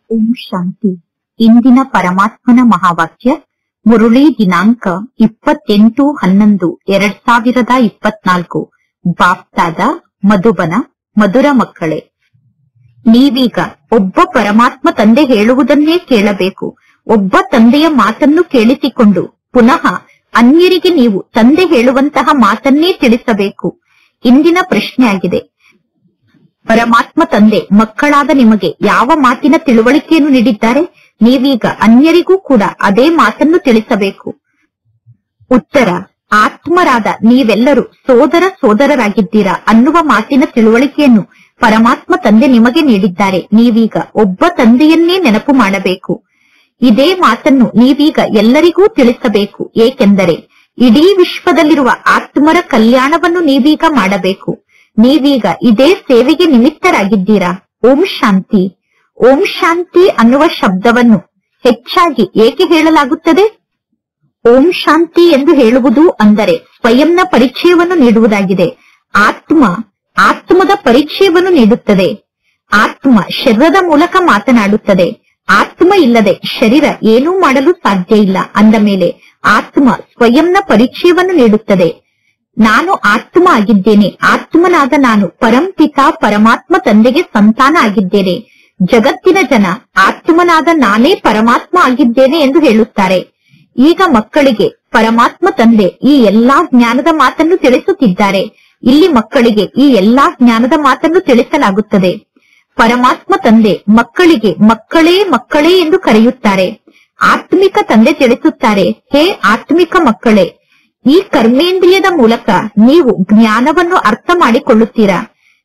ಓಂ ಶಾಂತಿ ಇಂದಿನ ಪರಮಾತ್ಮನ ಮಹಾವಾಕ್ಯ ಮುರುಳಿ ದಿನಾಂಕ ಇಪ್ಪತ್ತೆಂಟು ಹನ್ನೊಂದು ಎರಡ್ ಸಾವಿರದ ಇಪ್ಪತ್ನಾಲ್ಕು ಬಾಪ್ತಾದ ಮಧುಬನ ಮಧುರ ಮಕ್ಕಳೇ ನೀವೀಗ ಒಬ್ಬ ಪರಮಾತ್ಮ ತಂದೆ ಹೇಳುವುದನ್ನೇ ಕೇಳಬೇಕು ಒಬ್ಬ ತಂದೆಯ ಮಾತನ್ನು ಕೇಳಿಸಿಕೊಂಡು ಪುನಃ ಅನ್ಯರಿಗೆ ನೀವು ತಂದೆ ಹೇಳುವಂತಹ ಮಾತನ್ನೇ ತಿಳಿಸಬೇಕು ಇಂದಿನ ಪ್ರಶ್ನೆಯಾಗಿದೆ ಪರಮಾತ್ಮ ತಂದೆ ಮಕ್ಕಳಾದ ನಿಮಗೆ ಯಾವ ಮಾತಿನ ತಿಳುವಳಿಕೆಯನ್ನು ನೀಡಿದ್ದಾರೆ ನೀವೀಗ ಅನ್ಯರಿಗೂ ಕೂಡ ಅದೇ ಮಾತನ್ನು ತಿಳಿಸಬೇಕು ಉತ್ತರ ಆತ್ಮರಾದ ನೀವೆಲ್ಲರೂ ಸೋದರ ಸೋದರರಾಗಿದ್ದೀರಾ ಅನ್ನುವ ಮಾತಿನ ತಿಳುವಳಿಕೆಯನ್ನು ಪರಮಾತ್ಮ ತಂದೆ ನಿಮಗೆ ನೀಡಿದ್ದಾರೆ ನೀವೀಗ ಒಬ್ಬ ತಂದೆಯನ್ನೇ ನೆನಪು ಮಾಡಬೇಕು ಇದೇ ಮಾತನ್ನು ನೀವೀಗ ಎಲ್ಲರಿಗೂ ತಿಳಿಸಬೇಕು ಏಕೆಂದರೆ ಇಡೀ ವಿಶ್ವದಲ್ಲಿರುವ ಆತ್ಮರ ಕಲ್ಯಾಣವನ್ನು ನೀವೀಗ ಮಾಡಬೇಕು ನೀವೀಗ ಇದೇ ಸೇವೆಗೆ ನಿಮಿತ್ತರಾಗಿದ್ದೀರಾ ಓಂ ಶಾಂತಿ ಓಂ ಶಾಂತಿ ಅನ್ನುವ ಶಬ್ದವನ್ನು ಹೆಚ್ಚಾಗಿ ಏಕೆ ಹೇಳಲಾಗುತ್ತದೆ ಓಂ ಶಾಂತಿ ಎಂದು ಹೇಳುವುದು ಅಂದರೆ ಸ್ವಯಂನ ಪರಿಚಯವನ್ನು ನೀಡುವುದಾಗಿದೆ ಆತ್ಮ ಆತ್ಮದ ಪರಿಚಯವನ್ನು ನೀಡುತ್ತದೆ ಆತ್ಮ ಶರೀರದ ಮೂಲಕ ಮಾತನಾಡುತ್ತದೆ ಆತ್ಮ ಇಲ್ಲದೆ ಶರೀರ ಏನೂ ಮಾಡಲು ಸಾಧ್ಯ ಇಲ್ಲ ಅಂದ ಮೇಲೆ ಆತ್ಮ ಸ್ವಯಂನ ಪರಿಚಯವನ್ನು ನೀಡುತ್ತದೆ ನಾನು ಆತ್ಮ ಆಗಿದ್ದೇನೆ ಆತ್ಮನಾದ ನಾನು ಪರಂಪಿತ ಪರಮಾತ್ಮ ತಂದೆಗೆ ಸಂತಾನ ಆಗಿದ್ದೇನೆ ಜಗತ್ತಿನ ಜನ ಆತ್ಮನಾದ ನಾನೇ ಪರಮಾತ್ಮ ಆಗಿದ್ದೇನೆ ಎಂದು ಹೇಳುತ್ತಾರೆ ಈಗ ಮಕ್ಕಳಿಗೆ ಪರಮಾತ್ಮ ತಂದೆ ಈ ಎಲ್ಲಾ ಜ್ಞಾನದ ಮಾತನ್ನು ತಿಳಿಸುತ್ತಿದ್ದಾರೆ ಇಲ್ಲಿ ಮಕ್ಕಳಿಗೆ ಈ ಎಲ್ಲಾ ಜ್ಞಾನದ ಮಾತನ್ನು ತಿಳಿಸಲಾಗುತ್ತದೆ ಪರಮಾತ್ಮ ತಂದೆ ಮಕ್ಕಳಿಗೆ ಮಕ್ಕಳೇ ಮಕ್ಕಳೇ ಎಂದು ಕರೆಯುತ್ತಾರೆ ಆತ್ಮಿಕ ತಂದೆ ತಿಳಿಸುತ್ತಾರೆ ಹೇ ಆತ್ಮಿಕ ಮಕ್ಕಳೇ ಈ ಕರ್ಮೇಂದ್ರಿಯದ ಮೂಲಕ ನೀವು ಜ್ಞಾನವನ್ನು ಅರ್ಥ ಮಾಡಿಕೊಳ್ಳುತ್ತೀರಾ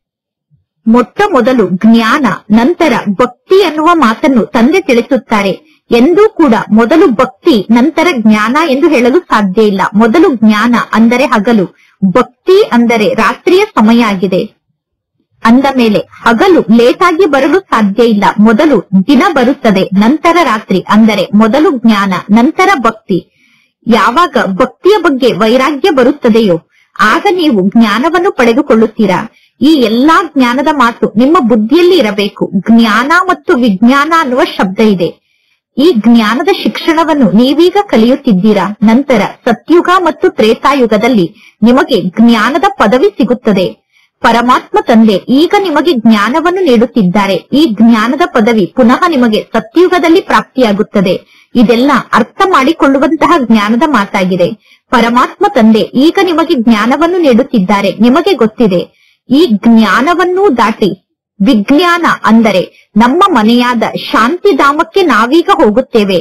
ಮೊಟ್ಟ ಮೊದಲು ಜ್ಞಾನ ನಂತರ ಭಕ್ತಿ ಅನ್ನುವ ಮಾತನ್ನು ತಂದೆ ತಿಳಿಸುತ್ತಾರೆ ಎಂದೂ ಕೂಡ ಮೊದಲು ಭಕ್ತಿ ನಂತರ ಜ್ಞಾನ ಎಂದು ಹೇಳಲು ಸಾಧ್ಯ ಇಲ್ಲ ಮೊದಲು ಜ್ಞಾನ ಅಂದರೆ ಹಗಲು ಭಕ್ತಿ ಅಂದರೆ ರಾತ್ರಿಯ ಸಮಯ ಆಗಿದೆ ಅಂದ ಮೇಲೆ ಹಗಲು ಲೇಟ್ ಆಗಿ ಬರಲು ಸಾಧ್ಯ ಇಲ್ಲ ಮೊದಲು ದಿನ ಬರುತ್ತದೆ ನಂತರ ರಾತ್ರಿ ಅಂದರೆ ಮೊದಲು ಜ್ಞಾನ ನಂತರ ಭಕ್ತಿ ಯಾವಾಗ ಭಕ್ತಿಯ ಬಗ್ಗೆ ವೈರಾಗ್ಯ ಬರುತ್ತದೆಯೋ ಆಗ ನೀವು ಜ್ಞಾನವನ್ನು ಪಡೆದುಕೊಳ್ಳುತ್ತೀರಾ ಈ ಎಲ್ಲಾ ಜ್ಞಾನದ ಮಾತು ನಿಮ್ಮ ಬುದ್ಧಿಯಲ್ಲಿ ಇರಬೇಕು ಜ್ಞಾನ ಮತ್ತು ವಿಜ್ಞಾನ ಅನ್ನುವ ಶಬ್ದ ಇದೆ ಈ ಜ್ಞಾನದ ಶಿಕ್ಷಣವನ್ನು ನೀವೀಗ ಕಲಿಯುತ್ತಿದ್ದೀರಾ ನಂತರ ಸತ್ಯುಗ ಮತ್ತು ತ್ರೇತಾಯುಗದಲ್ಲಿ ನಿಮಗೆ ಜ್ಞಾನದ ಪದವಿ ಸಿಗುತ್ತದೆ ಪರಮಾತ್ಮ ತಂದೆ ಈಗ ನಿಮಗೆ ಜ್ಞಾನವನ್ನು ನೀಡುತ್ತಿದ್ದಾರೆ ಈ ಜ್ಞಾನದ ಪದವಿ ಪುನಃ ನಿಮಗೆ ಸತ್ಯುಗದಲ್ಲಿ ಪ್ರಾಪ್ತಿಯಾಗುತ್ತದೆ ಇದೆಲ್ಲ ಅರ್ಥ ಮಾಡಿಕೊಳ್ಳುವಂತಹ ಜ್ಞಾನದ ಮಾತಾಗಿದೆ ಪರಮಾತ್ಮ ತಂದೆ ಈಗ ನಿಮಗೆ ಜ್ಞಾನವನ್ನು ನೀಡುತ್ತಿದ್ದಾರೆ ನಿಮಗೆ ಗೊತ್ತಿದೆ ಈ ಜ್ಞಾನವನ್ನೂ ದಾಟಿ ವಿಜ್ಞಾನ ಅಂದರೆ ನಮ್ಮ ಮನೆಯಾದ ಶಾಂತಿಧಾಮಕ್ಕೆ ನಾವೀಗ ಹೋಗುತ್ತೇವೆ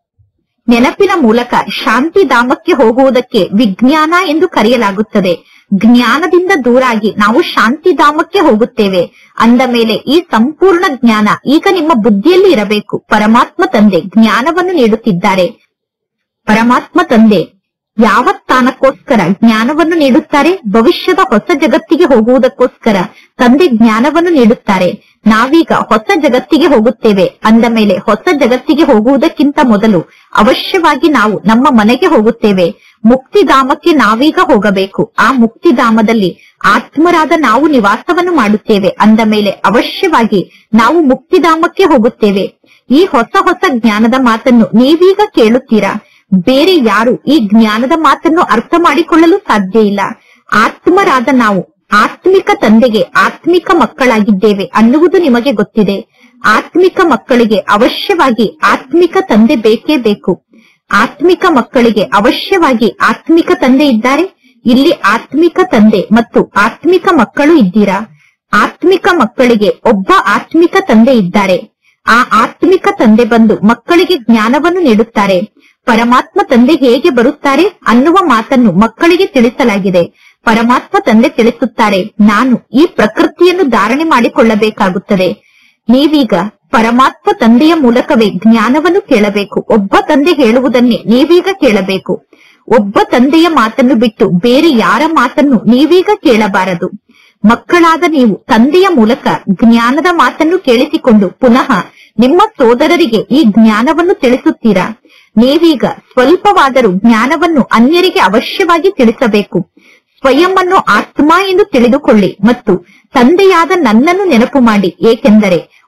ನೆನಪಿನ ಮೂಲಕ ಶಾಂತಿಧಾಮಕ್ಕೆ ಹೋಗುವುದಕ್ಕೆ ವಿಜ್ಞಾನ ಎಂದು ಕರೆಯಲಾಗುತ್ತದೆ ಜ್ಞಾನದಿಂದ ದೂರಾಗಿ ನಾವು ಶಾಂತಿಧಾಮಕ್ಕೆ ಹೋಗುತ್ತೇವೆ ಅಂದ ಮೇಲೆ ಈ ಸಂಪೂರ್ಣ ಜ್ಞಾನ ಈಗ ನಿಮ್ಮ ಬುದ್ಧಿಯಲ್ಲಿ ಇರಬೇಕು ಪರಮಾತ್ಮ ತಂದೆ ಜ್ಞಾನವನ್ನು ನೀಡುತ್ತಿದ್ದಾರೆ ಪರಮಾತ್ಮ ತಂದೆ ಯಾವ ಸ್ಥಾನಕ್ಕೋಸ್ಕರ ಜ್ಞಾನವನ್ನು ನೀಡುತ್ತಾರೆ ಭವಿಷ್ಯದ ಹೊಸ ಜಗತ್ತಿಗೆ ಹೋಗುವುದಕ್ಕೋಸ್ಕರ ತಂದೆ ಜ್ಞಾನವನ್ನು ನೀಡುತ್ತಾರೆ ನಾವೀಗ ಹೊಸ ಜಗತ್ತಿಗೆ ಹೋಗುತ್ತೇವೆ ಅಂದ ಮೇಲೆ ಹೊಸ ಜಗತ್ತಿಗೆ ಹೋಗುವುದಕ್ಕಿಂತ ಮೊದಲು ಅವಶ್ಯವಾಗಿ ನಾವು ನಮ್ಮ ಮನೆಗೆ ಹೋಗುತ್ತೇವೆ ಮುಕ್ತಿಧಾಮಕ್ಕೆ ನಾವೀಗ ಹೋಗಬೇಕು ಆ ಮುಕ್ತಿಧಾಮದಲ್ಲಿ ಆತ್ಮರಾದ ನಾವು ನಿವಾಸವನ್ನು ಮಾಡುತ್ತೇವೆ ಅಂದ ಮೇಲೆ ಅವಶ್ಯವಾಗಿ ನಾವು ಮುಕ್ತಿಧಾಮಕ್ಕೆ ಹೋಗುತ್ತೇವೆ ಈ ಹೊಸ ಹೊಸ ಜ್ಞಾನದ ಮಾತನ್ನು ನೀವೀಗ ಕೇಳುತ್ತೀರಾ ಬೇರೆ ಯಾರು ಈ ಜ್ಞಾನದ ಮಾತನ್ನು ಅರ್ಥ ಮಾಡಿಕೊಳ್ಳಲು ಸಾಧ್ಯ ಇಲ್ಲ ಆತ್ಮರಾದ ನಾವು ಆತ್ಮಿಕ ತಂದೆಗೆ ಆತ್ಮಿಕ ಮಕ್ಕಳಾಗಿದ್ದೇವೆ ಅನ್ನುವುದು ನಿಮಗೆ ಗೊತ್ತಿದೆ ಆತ್ಮಿಕ ಮಕ್ಕಳಿಗೆ ಅವಶ್ಯವಾಗಿ ಆತ್ಮಿಕ ತಂದೆ ಬೇಕೇ ಬೇಕು ಆತ್ಮಿಕ ಮಕ್ಕಳಿಗೆ ಅವಶ್ಯವಾಗಿ ಆತ್ಮಿಕ ತಂದೆ ಇದ್ದಾರೆ ಇಲ್ಲಿ ಆತ್ಮಿಕ ತಂದೆ ಮತ್ತು ಆತ್ಮಿಕ ಮಕ್ಕಳು ಇದ್ದೀರಾ ಆತ್ಮಿಕ ಮಕ್ಕಳಿಗೆ ಒಬ್ಬ ಆತ್ಮಿಕ ತಂದೆ ಇದ್ದಾರೆ ಆ ಆತ್ಮಿಕ ತಂದೆ ಬಂದು ಮಕ್ಕಳಿಗೆ ಜ್ಞಾನವನ್ನು ನೀಡುತ್ತಾರೆ ಪರಮಾತ್ಮ ತಂದೆ ಹೇಗೆ ಬರುತ್ತಾರೆ ಅನ್ನುವ ಮಾತನ್ನು ಮಕ್ಕಳಿಗೆ ತಿಳಿಸಲಾಗಿದೆ ಪರಮಾತ್ಮ ತಂದೆ ತಿಳಿಸುತ್ತಾರೆ ನಾನು ಈ ಪ್ರಕೃತಿಯನ್ನು ಧಾರಣೆ ಮಾಡಿಕೊಳ್ಳಬೇಕಾಗುತ್ತದೆ ನೀವೀಗ ಪರಮಾತ್ಮ ತಂದೆಯ ಮೂಲಕವೇ ಜ್ಞಾನವನ್ನು ಕೇಳಬೇಕು ಒಬ್ಬ ತಂದೆ ಹೇಳುವುದನ್ನೇ ನೀವೀಗ ಕೇಳಬೇಕು ಒಬ್ಬ ತಂದೆಯ ಮಾತನ್ನು ಬಿಟ್ಟು ಬೇರೆ ಯಾರ ಮಾತನ್ನು ನೀವೀಗ ಕೇಳಬಾರದು ಮಕ್ಕಳಾದ ನೀವು ತಂದೆಯ ಮೂಲಕ ಜ್ಞಾನದ ಮಾತನ್ನು ಕೇಳಿಸಿಕೊಂಡು ಪುನಃ ನಿಮ್ಮ ಸೋದರರಿಗೆ ಈ ಜ್ಞಾನವನ್ನು ತಿಳಿಸುತ್ತೀರಾ ನೀವೀಗ ಸ್ವಲ್ಪವಾದರೂ ಜ್ಞಾನವನ್ನು ಅನ್ಯರಿಗೆ ಅವಶ್ಯವಾಗಿ ತಿಳಿಸಬೇಕು ಸ್ವಯಂವನ್ನು ಆತ್ಮ ಎಂದು ತಿಳಿದುಕೊಳ್ಳಿ ಮತ್ತು ತಂದೆಯಾದ ನನ್ನನ್ನು ನೆನಪು ಮಾಡಿ ಏಕೆಂದರೆ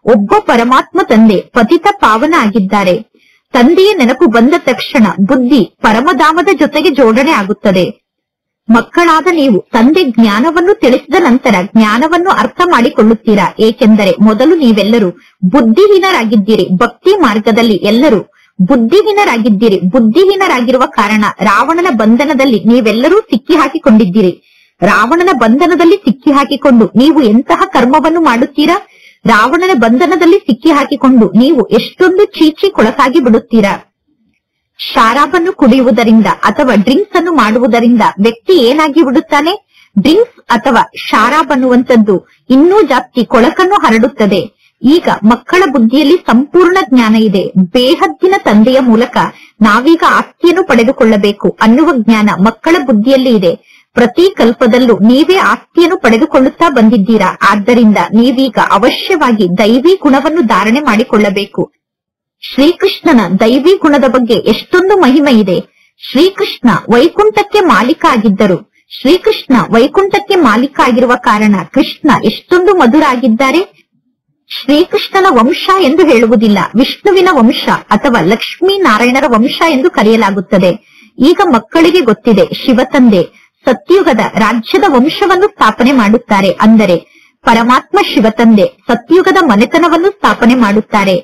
ಒಬ್ಬ ಪರಮಾತ್ಮ ತಂದೆ ಪತಿತ ಪಾವನ ಆಗಿದ್ದಾರೆ ತಂದೆಯ ನೆನಪು ಬಂದ ತಕ್ಷಣ ಬುದ್ಧಿ ಪರಮಧಾಮದ ಜೊತೆಗೆ ಜೋಡಣೆ ಆಗುತ್ತದೆ ಮಕ್ಕಳಾದ ನೀವು ತಂದೆ ಜ್ಞಾನವನ್ನು ತಿಳಿಸಿದ ನಂತರ ಜ್ಞಾನವನ್ನು ಅರ್ಥ ಮಾಡಿಕೊಳ್ಳುತ್ತೀರಾ ಏಕೆಂದರೆ ಮೊದಲು ನೀವೆಲ್ಲರೂ ಬುದ್ಧಿಹೀನರಾಗಿದ್ದೀರಿ ಭಕ್ತಿ ಮಾರ್ಗದಲ್ಲಿ ಎಲ್ಲರೂ ಬುದ್ಧಿಹೀನರಾಗಿದ್ದೀರಿ ಬುದ್ಧಿಹೀನರಾಗಿರುವ ಕಾರಣ ರಾವಣನ ಬಂಧನದಲ್ಲಿ ನೀವೆಲ್ಲರೂ ಸಿಕ್ಕಿ ಹಾಕಿಕೊಂಡಿದ್ದೀರಿ ರಾವಣನ ಬಂಧನದಲ್ಲಿ ಸಿಕ್ಕಿ ಹಾಕಿಕೊಂಡು ನೀವು ಎಂತಹ ಕರ್ಮವನ್ನು ಮಾಡುತ್ತೀರಾ ರಾವಣನ ಬಂಧನದಲ್ಲಿ ಸಿಕ್ಕಿ ಹಾಕಿಕೊಂಡು ನೀವು ಎಷ್ಟೊಂದು ಚೀಚಿ ಕೊಳಕಾಗಿ ಬಿಡುತ್ತೀರಾ ಶಾರಾಬನ್ನು ಕುಡಿಯುವುದರಿಂದ ಅಥವಾ ಡ್ರಿಂಕ್ಸ್ ಅನ್ನು ಮಾಡುವುದರಿಂದ ವ್ಯಕ್ತಿ ಏನಾಗಿ ಬಿಡುತ್ತಾನೆ ಡ್ರಿಂಕ್ಸ್ ಅಥವಾ ಶಾರಾಬ್ ಅನ್ನುವಂಥದ್ದು ಇನ್ನೂ ಜಾಸ್ತಿ ಕೊಳಕನ್ನು ಹರಡುತ್ತದೆ ಈಗ ಮಕ್ಕಳ ಬುದ್ಧಿಯಲ್ಲಿ ಸಂಪೂರ್ಣ ಜ್ಞಾನ ಇದೆ ಬೇಹದ್ದಿನ ತಂದೆಯ ಮೂಲಕ ನಾವೀಗ ಆಸ್ತಿಯನ್ನು ಪಡೆದುಕೊಳ್ಳಬೇಕು ಅನ್ನುವ ಜ್ಞಾನ ಮಕ್ಕಳ ಬುದ್ಧಿಯಲ್ಲಿ ಇದೆ ಪ್ರತಿ ಕಲ್ಪದಲ್ಲೂ ನೀವೇ ಆಸ್ತಿಯನ್ನು ಪಡೆದುಕೊಳ್ಳುತ್ತಾ ಬಂದಿದ್ದೀರಾ ಆದ್ದರಿಂದ ನೀವೀಗ ಅವಶ್ಯವಾಗಿ ದೈವಿ ಗುಣವನ್ನು ಧಾರಣೆ ಮಾಡಿಕೊಳ್ಳಬೇಕು ಶ್ರೀಕೃಷ್ಣನ ದೈವಿ ಗುಣದ ಬಗ್ಗೆ ಎಷ್ಟೊಂದು ಮಹಿಮೆ ಇದೆ ಶ್ರೀಕೃಷ್ಣ ವೈಕುಂಠಕ್ಕೆ ಮಾಲೀಕ ಆಗಿದ್ದರು ಶ್ರೀಕೃಷ್ಣ ವೈಕುಂಠಕ್ಕೆ ಮಾಲೀಕ ಆಗಿರುವ ಕಾರಣ ಕೃಷ್ಣ ಎಷ್ಟೊಂದು ಮಧುರ ಆಗಿದ್ದಾರೆ ಶ್ರೀಕೃಷ್ಣನ ವಂಶ ಎಂದು ಹೇಳುವುದಿಲ್ಲ ವಿಷ್ಣುವಿನ ವಂಶ ಅಥವಾ ಲಕ್ಷ್ಮೀ ನಾರಾಯಣರ ವಂಶ ಎಂದು ಕರೆಯಲಾಗುತ್ತದೆ ಈಗ ಮಕ್ಕಳಿಗೆ ಗೊತ್ತಿದೆ ಶಿವತಂದೆ ಸತ್ಯುಗದ ರಾಜ್ಯದ ವಂಶವನ್ನು ಸ್ಥಾಪನೆ ಮಾಡುತ್ತಾರೆ ಅಂದರೆ ಪರಮಾತ್ಮ ಶಿವತಂದೆ ಸತ್ಯುಗದ ಮನೆತನವನ್ನು ಸ್ಥಾಪನೆ ಮಾಡುತ್ತಾರೆ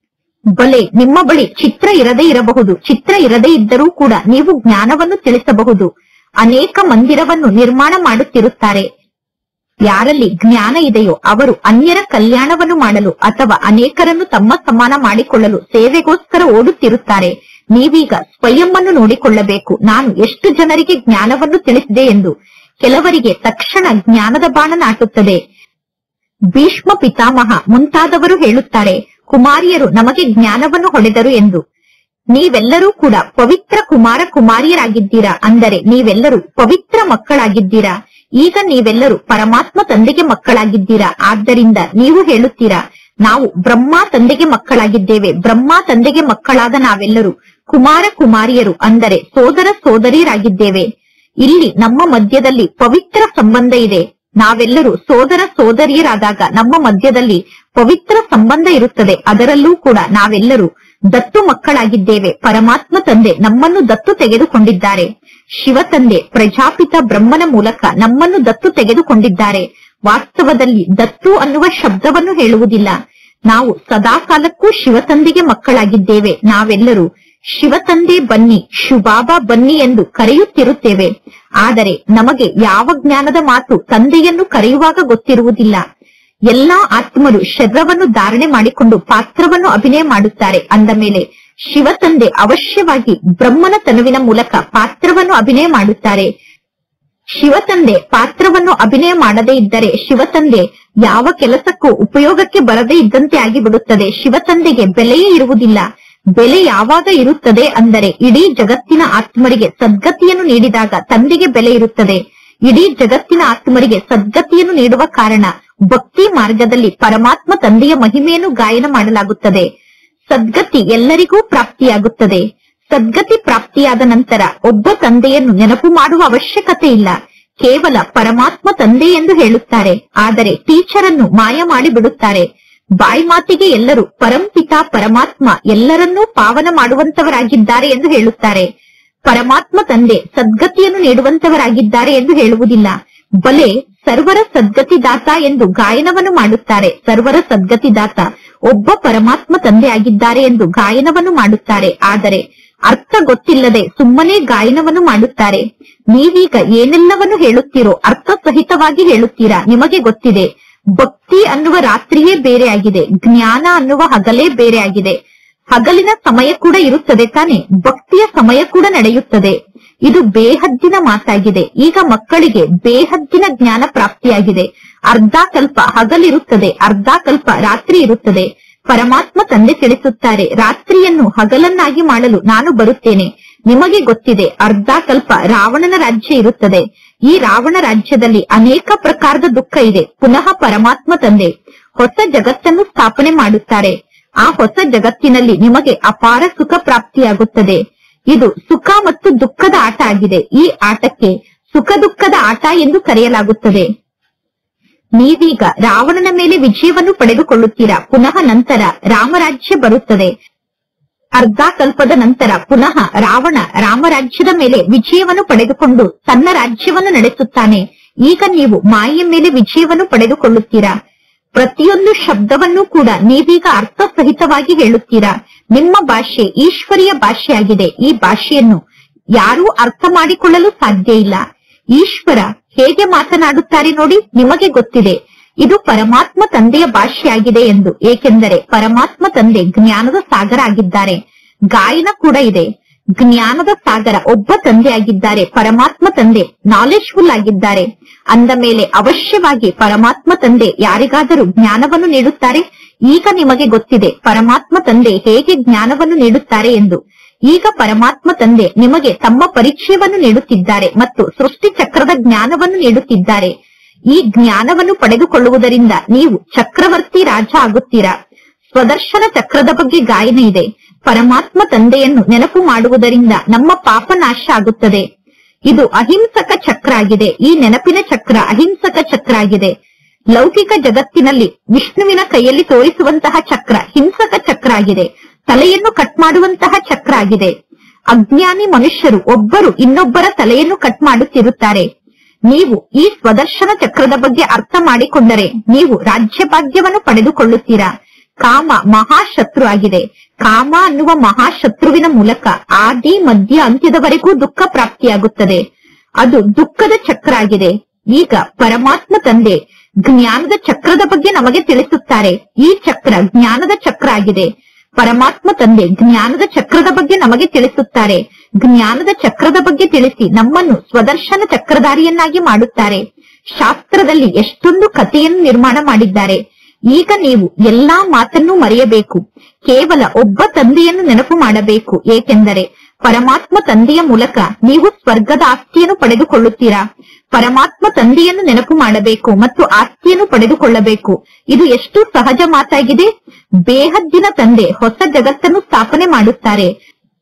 ಬಲೆ ನಿಮ್ಮ ಬಳಿ ಚಿತ್ರ ಇರದೇ ಇರಬಹುದು ಚಿತ್ರ ಇರದೇ ಇದ್ದರೂ ಕೂಡ ನೀವು ಜ್ಞಾನವನ್ನು ತಿಳಿಸಬಹುದು ಅನೇಕ ಮಂದಿರವನ್ನು ನಿರ್ಮಾಣ ಮಾಡುತ್ತಿರುತ್ತಾರೆ ಯಾರಲ್ಲಿ ಜ್ಞಾನ ಇದೆಯೋ ಅವರು ಅನ್ಯರ ಕಲ್ಯಾಣವನ್ನು ಮಾಡಲು ಅಥವಾ ಅನೇಕರನ್ನು ತಮ್ಮ ಸಮಾನ ಮಾಡಿಕೊಳ್ಳಲು ಸೇವೆಗೋಸ್ಕರ ಓಡುತ್ತಿರುತ್ತಾರೆ ನೀವೀಗ ಸ್ವಯಂ ಅನ್ನು ನೋಡಿಕೊಳ್ಳಬೇಕು ನಾನು ಎಷ್ಟು ಜನರಿಗೆ ಜ್ಞಾನವನ್ನು ತಿಳಿಸಿದೆ ಎಂದು ಕೆಲವರಿಗೆ ತಕ್ಷಣ ಜ್ಞಾನದ ಬಾಣ ನಾಟುತ್ತದೆ ಭೀಷ್ಮ ಪಿತಾಮಹ ಮುಂತಾದವರು ಹೇಳುತ್ತಾರೆ ಕುಮಾರಿಯರು ನಮಗೆ ಜ್ಞಾನವನ್ನು ಹೊಡೆದರು ಎಂದು ನೀವೆಲ್ಲರೂ ಕೂಡ ಪವಿತ್ರ ಕುಮಾರ ಕುಮಾರಿಯರಾಗಿದ್ದೀರಾ ಅಂದರೆ ನೀವೆಲ್ಲರೂ ಪವಿತ್ರ ಮಕ್ಕಳಾಗಿದ್ದೀರಾ ಈಗ ನೀವೆಲ್ಲರೂ ಪರಮಾತ್ಮ ತಂದೆಗೆ ಮಕ್ಕಳಾಗಿದ್ದೀರಾ ಆದ್ದರಿಂದ ನೀವು ಹೇಳುತ್ತೀರಾ ನಾವು ಬ್ರಹ್ಮ ತಂದೆಗೆ ಮಕ್ಕಳಾಗಿದ್ದೇವೆ ಬ್ರಹ್ಮ ತಂದೆಗೆ ಮಕ್ಕಳಾದ ನಾವೆಲ್ಲರೂ ಕುಮಾರ ಕುಮಾರಿಯರು ಅಂದರೆ ಸೋದರ ಸೋದರಿಯರಾಗಿದ್ದೇವೆ ಇಲ್ಲಿ ನಮ್ಮ ಮಧ್ಯದಲ್ಲಿ ಪವಿತ್ರ ಸಂಬಂಧ ಇದೆ ನಾವೆಲ್ಲರೂ ಸೋದರ ಸೋದರಿಯರಾದಾಗ ನಮ್ಮ ಮಧ್ಯದಲ್ಲಿ ಪವಿತ್ರ ಸಂಬಂಧ ಇರುತ್ತದೆ ಅದರಲ್ಲೂ ಕೂಡ ನಾವೆಲ್ಲರೂ ದತ್ತು ಮಕ್ಕಳಾಗಿದ್ದೇವೆ ಪರಮಾತ್ಮ ತಂದೆ ನಮ್ಮನ್ನು ದತ್ತು ತೆಗೆದುಕೊಂಡಿದ್ದಾರೆ ಶಿವ ತಂದೆ ಪ್ರಜಾಪಿತ ಬ್ರಹ್ಮನ ಮೂಲಕ ನಮ್ಮನ್ನು ದತ್ತು ತೆಗೆದುಕೊಂಡಿದ್ದಾರೆ ವಾಸ್ತವದಲ್ಲಿ ದತ್ತು ಅನ್ನುವ ಶಬ್ದವನ್ನು ಹೇಳುವುದಿಲ್ಲ ನಾವು ಸದಾಕಾಲಕ್ಕೂ ಶಿವತಂದೆಗೆ ಮಕ್ಕಳಾಗಿದ್ದೇವೆ ನಾವೆಲ್ಲರೂ ಶಿವತಂದೆ ಬನ್ನಿ ಶುಭಾಬಾ ಬನ್ನಿ ಎಂದು ಕರೆಯುತ್ತಿರುತ್ತೇವೆ ಆದರೆ ನಮಗೆ ಯಾವ ಜ್ಞಾನದ ಮಾತು ತಂದೆಯನ್ನು ಕರೆಯುವಾಗ ಗೊತ್ತಿರುವುದಿಲ್ಲ ಎಲ್ಲಾ ಆತ್ಮರು ಶರೀರವನ್ನು ಧಾರಣೆ ಮಾಡಿಕೊಂಡು ಪಾತ್ರವನ್ನು ಅಭಿನಯ ಮಾಡುತ್ತಾರೆ ಅಂದ ಮೇಲೆ ಶಿವತಂದೆ ಅವಶ್ಯವಾಗಿ ಬ್ರಹ್ಮನ ತನುವಿನ ಮೂಲಕ ಪಾತ್ರವನ್ನು ಅಭಿನಯ ಮಾಡುತ್ತಾರೆ ಶಿವತಂದೆ ಪಾತ್ರವನ್ನು ಅಭಿನಯ ಮಾಡದೇ ಇದ್ದರೆ ಶಿವತಂದೆ ಯಾವ ಕೆಲಸಕ್ಕೂ ಉಪಯೋಗಕ್ಕೆ ಬರದೇ ಇದ್ದಂತೆ ಆಗಿಬಿಡುತ್ತದೆ ಶಿವತಂದೆಗೆ ಬೆಲೆಯೇ ಇರುವುದಿಲ್ಲ ಬೆಲೆ ಯಾವಾಗ ಇರುತ್ತದೆ ಅಂದರೆ ಇಡೀ ಜಗತ್ತಿನ ಆತ್ಮರಿಗೆ ಸದ್ಗತಿಯನ್ನು ನೀಡಿದಾಗ ತಂದೆಗೆ ಬೆಲೆ ಇರುತ್ತದೆ ಇಡೀ ಜಗತ್ತಿನ ಆತ್ಮರಿಗೆ ಸದ್ಗತಿಯನ್ನು ನೀಡುವ ಕಾರಣ ಭಕ್ತಿ ಮಾರ್ಗದಲ್ಲಿ ಪರಮಾತ್ಮ ತಂದೆಯ ಮಹಿಮೆಯನ್ನು ಗಾಯನ ಮಾಡಲಾಗುತ್ತದೆ ಸದ್ಗತಿ ಎಲ್ಲರಿಗೂ ಪ್ರಾಪ್ತಿಯಾಗುತ್ತದೆ ಸದ್ಗತಿ ಪ್ರಾಪ್ತಿಯಾದ ನಂತರ ಒಬ್ಬ ತಂದೆಯನ್ನು ನೆನಪು ಮಾಡುವ ಅವಶ್ಯಕತೆ ಇಲ್ಲ ಕೇವಲ ಪರಮಾತ್ಮ ತಂದೆ ಎಂದು ಹೇಳುತ್ತಾರೆ ಆದರೆ ಟೀಚರ್ ಅನ್ನು ಮಾಯ ಮಾಡಿ ಬಿಡುತ್ತಾರೆ ಬಾಯಿ ಮಾತಿಗೆ ಎಲ್ಲರೂ ಪರಂಪಿತ ಪರಮಾತ್ಮ ಎಲ್ಲರನ್ನೂ ಪಾವನ ಮಾಡುವಂತವರಾಗಿದ್ದಾರೆ ಎಂದು ಹೇಳುತ್ತಾರೆ ಪರಮಾತ್ಮ ತಂದೆ ಸದ್ಗತಿಯನ್ನು ನೀಡುವಂತವರಾಗಿದ್ದಾರೆ ಎಂದು ಹೇಳುವುದಿಲ್ಲ ಬಲೆ ಸರ್ವರ ಸದ್ಗತಿದಾತ ಎಂದು ಗಾಯನವನ್ನು ಮಾಡುತ್ತಾರೆ ಸರ್ವರ ಸದ್ಗತಿದಾತ ಒಬ್ಬ ಪರಮಾತ್ಮ ತಂದೆ ಆಗಿದ್ದಾರೆ ಎಂದು ಗಾಯನವನ್ನು ಮಾಡುತ್ತಾರೆ ಆದರೆ ಅರ್ಥ ಗೊತ್ತಿಲ್ಲದೆ ಸುಮ್ಮನೆ ಗಾಯನವನ್ನು ಮಾಡುತ್ತಾರೆ ನೀವೀಗ ಏನೆಲ್ಲವನ್ನು ಹೇಳುತ್ತೀರೋ ಅರ್ಥ ಸಹಿತವಾಗಿ ಹೇಳುತ್ತೀರಾ ನಿಮಗೆ ಗೊತ್ತಿದೆ ಭಕ್ತಿ ಅನ್ನುವ ರಾತ್ರಿಯೇ ಬೇರೆ ಆಗಿದೆ ಜ್ಞಾನ ಅನ್ನುವ ಹಗಲೇ ಬೇರೆ ಆಗಿದೆ ಹಗಲಿನ ಸಮಯ ಕೂಡ ಇರುತ್ತದೆ ತಾನೆ ಭಕ್ತಿಯ ಸಮಯ ಕೂಡ ನಡೆಯುತ್ತದೆ ಇದು ಬೇಹದ್ದಿನ ಮಾತಾಗಿದೆ ಈಗ ಮಕ್ಕಳಿಗೆ ಬೇಹದ್ದಿನ ಜ್ಞಾನ ಪ್ರಾಪ್ತಿಯಾಗಿದೆ ಅರ್ಧ ಕಲ್ಪ ಹಗಲಿರುತ್ತದೆ ಅರ್ಧ ಕಲ್ಪ ರಾತ್ರಿ ಇರುತ್ತದೆ ಪರಮಾತ್ಮ ತಂದೆ ತಿಳಿಸುತ್ತಾರೆ ರಾತ್ರಿಯನ್ನು ಹಗಲನ್ನಾಗಿ ಮಾಡಲು ನಾನು ಬರುತ್ತೇನೆ ನಿಮಗೆ ಗೊತ್ತಿದೆ ಅರ್ಧ ಕಲ್ಪ ರಾವಣನ ರಾಜ್ಯ ಇರುತ್ತದೆ ಈ ರಾವಣ ರಾಜ್ಯದಲ್ಲಿ ಅನೇಕ ಪ್ರಕಾರದ ದುಃಖ ಇದೆ ಪುನಃ ಪರಮಾತ್ಮ ತಂದೆ ಹೊಸ ಜಗತ್ತನ್ನು ಸ್ಥಾಪನೆ ಮಾಡುತ್ತಾರೆ ಆ ಹೊಸ ಜಗತ್ತಿನಲ್ಲಿ ನಿಮಗೆ ಅಪಾರ ಸುಖ ಪ್ರಾಪ್ತಿಯಾಗುತ್ತದೆ ಇದು ಸುಖ ಮತ್ತು ದುಃಖದ ಆಟ ಆಗಿದೆ ಈ ಆಟಕ್ಕೆ ಸುಖ ದುಃಖದ ಆಟ ಎಂದು ಕರೆಯಲಾಗುತ್ತದೆ ನೀವೀಗ ರಾವಣನ ಮೇಲೆ ವಿಜಯವನ್ನು ಪಡೆದುಕೊಳ್ಳುತ್ತೀರಾ ಪುನಃ ನಂತರ ರಾಮರಾಜ್ಯ ಬರುತ್ತದೆ ಅರ್ಧ ಕಲ್ಪದ ನಂತರ ಪುನಃ ರಾವಣ ರಾಮರಾಜ್ಯದ ಮೇಲೆ ವಿಜಯವನ್ನು ಪಡೆದುಕೊಂಡು ತನ್ನ ರಾಜ್ಯವನ್ನು ನಡೆಸುತ್ತಾನೆ ಈಗ ನೀವು ಮಾಯೆಯ ಮೇಲೆ ವಿಜಯವನ್ನು ಪಡೆದುಕೊಳ್ಳುತ್ತೀರಾ ಪ್ರತಿಯೊಂದು ಶಬ್ದವನ್ನು ಕೂಡ ನೀವೀಗ ಅರ್ಥಸಹಿತವಾಗಿ ಹೇಳುತ್ತೀರಾ ನಿಮ್ಮ ಭಾಷೆ ಈಶ್ವರಿಯ ಭಾಷೆಯಾಗಿದೆ ಈ ಭಾಷೆಯನ್ನು ಯಾರೂ ಅರ್ಥ ಮಾಡಿಕೊಳ್ಳಲು ಸಾಧ್ಯ ಇಲ್ಲ ಈಶ್ವರ ಹೇಗೆ ಮಾತನಾಡುತ್ತಾರೆ ನೋಡಿ ನಿಮಗೆ ಗೊತ್ತಿದೆ ಇದು ಪರಮಾತ್ಮ ತಂದೆಯ ಭಾಷೆಯಾಗಿದೆ ಎಂದು ಏಕೆಂದರೆ ಪರಮಾತ್ಮ ತಂದೆ ಜ್ಞಾನದ ಸಾಗರ ಆಗಿದ್ದಾರೆ ಗಾಯನ ಕೂಡ ಇದೆ ಜ್ಞಾನದ ಸಾಗರ ಒಬ್ಬ ತಂದೆ ಆಗಿದ್ದಾರೆ ಪರಮಾತ್ಮ ತಂದೆ ನಾಲೆಜ್ಫುಲ್ ಆಗಿದ್ದಾರೆ ಅಂದ ಮೇಲೆ ಅವಶ್ಯವಾಗಿ ಪರಮಾತ್ಮ ತಂದೆ ಯಾರಿಗಾದರೂ ಜ್ಞಾನವನ್ನು ನೀಡುತ್ತಾರೆ ಈಗ ನಿಮಗೆ ಗೊತ್ತಿದೆ ಪರಮಾತ್ಮ ತಂದೆ ಹೇಗೆ ಜ್ಞಾನವನ್ನು ನೀಡುತ್ತಾರೆ ಎಂದು ಈಗ ಪರಮಾತ್ಮ ತಂದೆ ನಿಮಗೆ ತಮ್ಮ ಪರಿಚಯವನ್ನು ನೀಡುತ್ತಿದ್ದಾರೆ ಮತ್ತು ಸೃಷ್ಟಿ ಚಕ್ರದ ಜ್ಞಾನವನ್ನು ನೀಡುತ್ತಿದ್ದಾರೆ ಈ ಜ್ಞಾನವನ್ನು ಪಡೆದುಕೊಳ್ಳುವುದರಿಂದ ನೀವು ಚಕ್ರವರ್ತಿ ರಾಜ ಆಗುತ್ತೀರಾ ಸ್ವದರ್ಶನ ಚಕ್ರದ ಬಗ್ಗೆ ಗಾಯನ ಇದೆ ಪರಮಾತ್ಮ ತಂದೆಯನ್ನು ನೆನಪು ಮಾಡುವುದರಿಂದ ನಮ್ಮ ಪಾಪ ನಾಶ ಆಗುತ್ತದೆ ಇದು ಅಹಿಂಸಕ ಚಕ್ರ ಆಗಿದೆ ಈ ನೆನಪಿನ ಚಕ್ರ ಅಹಿಂಸಕ ಚಕ್ರ ಆಗಿದೆ ಲೌಕಿಕ ಜಗತ್ತಿನಲ್ಲಿ ವಿಷ್ಣುವಿನ ಕೈಯಲ್ಲಿ ತೋರಿಸುವಂತಹ ಚಕ್ರ ಹಿಂಸಕ ಚಕ್ರ ಆಗಿದೆ ತಲೆಯನ್ನು ಕಟ್ ಮಾಡುವಂತಹ ಚಕ್ರ ಆಗಿದೆ ಅಜ್ಞಾನಿ ಮನುಷ್ಯರು ಒಬ್ಬರು ಇನ್ನೊಬ್ಬರ ತಲೆಯನ್ನು ಕಟ್ ಮಾಡುತ್ತಿರುತ್ತಾರೆ ನೀವು ಈ ಸ್ವದರ್ಶನ ಚಕ್ರದ ಬಗ್ಗೆ ಅರ್ಥ ಮಾಡಿಕೊಂಡರೆ ನೀವು ರಾಜ್ಯಭಾಗ್ಯವನ್ನು ಪಡೆದುಕೊಳ್ಳುತ್ತೀರಾ ಕಾಮ ಮಹಾಶತ್ರು ಆಗಿದೆ ಕಾಮ ಅನ್ನುವ ಮಹಾಶತ್ರುವಿನ ಮೂಲಕ ಆದಿ ಮಧ್ಯ ಅಂತ್ಯದವರೆಗೂ ದುಃಖ ಪ್ರಾಪ್ತಿಯಾಗುತ್ತದೆ ಅದು ದುಃಖದ ಚಕ್ರ ಆಗಿದೆ ಈಗ ಪರಮಾತ್ಮ ತಂದೆ ಜ್ಞಾನದ ಚಕ್ರದ ಬಗ್ಗೆ ನಮಗೆ ತಿಳಿಸುತ್ತಾರೆ ಈ ಚಕ್ರ ಜ್ಞಾನದ ಚಕ್ರ ಆಗಿದೆ ಪರಮಾತ್ಮ ತಂದೆ ಜ್ಞಾನದ ಚಕ್ರದ ಬಗ್ಗೆ ನಮಗೆ ತಿಳಿಸುತ್ತಾರೆ ಜ್ಞಾನದ ಚಕ್ರದ ಬಗ್ಗೆ ತಿಳಿಸಿ ನಮ್ಮನ್ನು ಸ್ವದರ್ಶನ ಚಕ್ರಧಾರಿಯನ್ನಾಗಿ ಮಾಡುತ್ತಾರೆ ಶಾಸ್ತ್ರದಲ್ಲಿ ಎಷ್ಟೊಂದು ಕಥೆಯನ್ನು ನಿರ್ಮಾಣ ಮಾಡಿದ್ದಾರೆ ಈಗ ನೀವು ಎಲ್ಲಾ ಮಾತನ್ನು ಮರೆಯಬೇಕು ಕೇವಲ ಒಬ್ಬ ತಂದೆಯನ್ನು ನೆನಪು ಮಾಡಬೇಕು ಏಕೆಂದರೆ ಪರಮಾತ್ಮ ತಂದೆಯ ಮೂಲಕ ನೀವು ಸ್ವರ್ಗದ ಆಸ್ತಿಯನ್ನು ಪಡೆದುಕೊಳ್ಳುತ್ತೀರಾ ಪರಮಾತ್ಮ ತಂದೆಯನ್ನು ನೆನಪು ಮಾಡಬೇಕು ಮತ್ತು ಆಸ್ತಿಯನ್ನು ಪಡೆದುಕೊಳ್ಳಬೇಕು ಇದು ಎಷ್ಟು ಸಹಜ ಮಾತಾಗಿದೆ ಬೇಹದ್ದಿನ ತಂದೆ ಹೊಸ ಜಗತ್ತನ್ನು ಸ್ಥಾಪನೆ ಮಾಡುತ್ತಾರೆ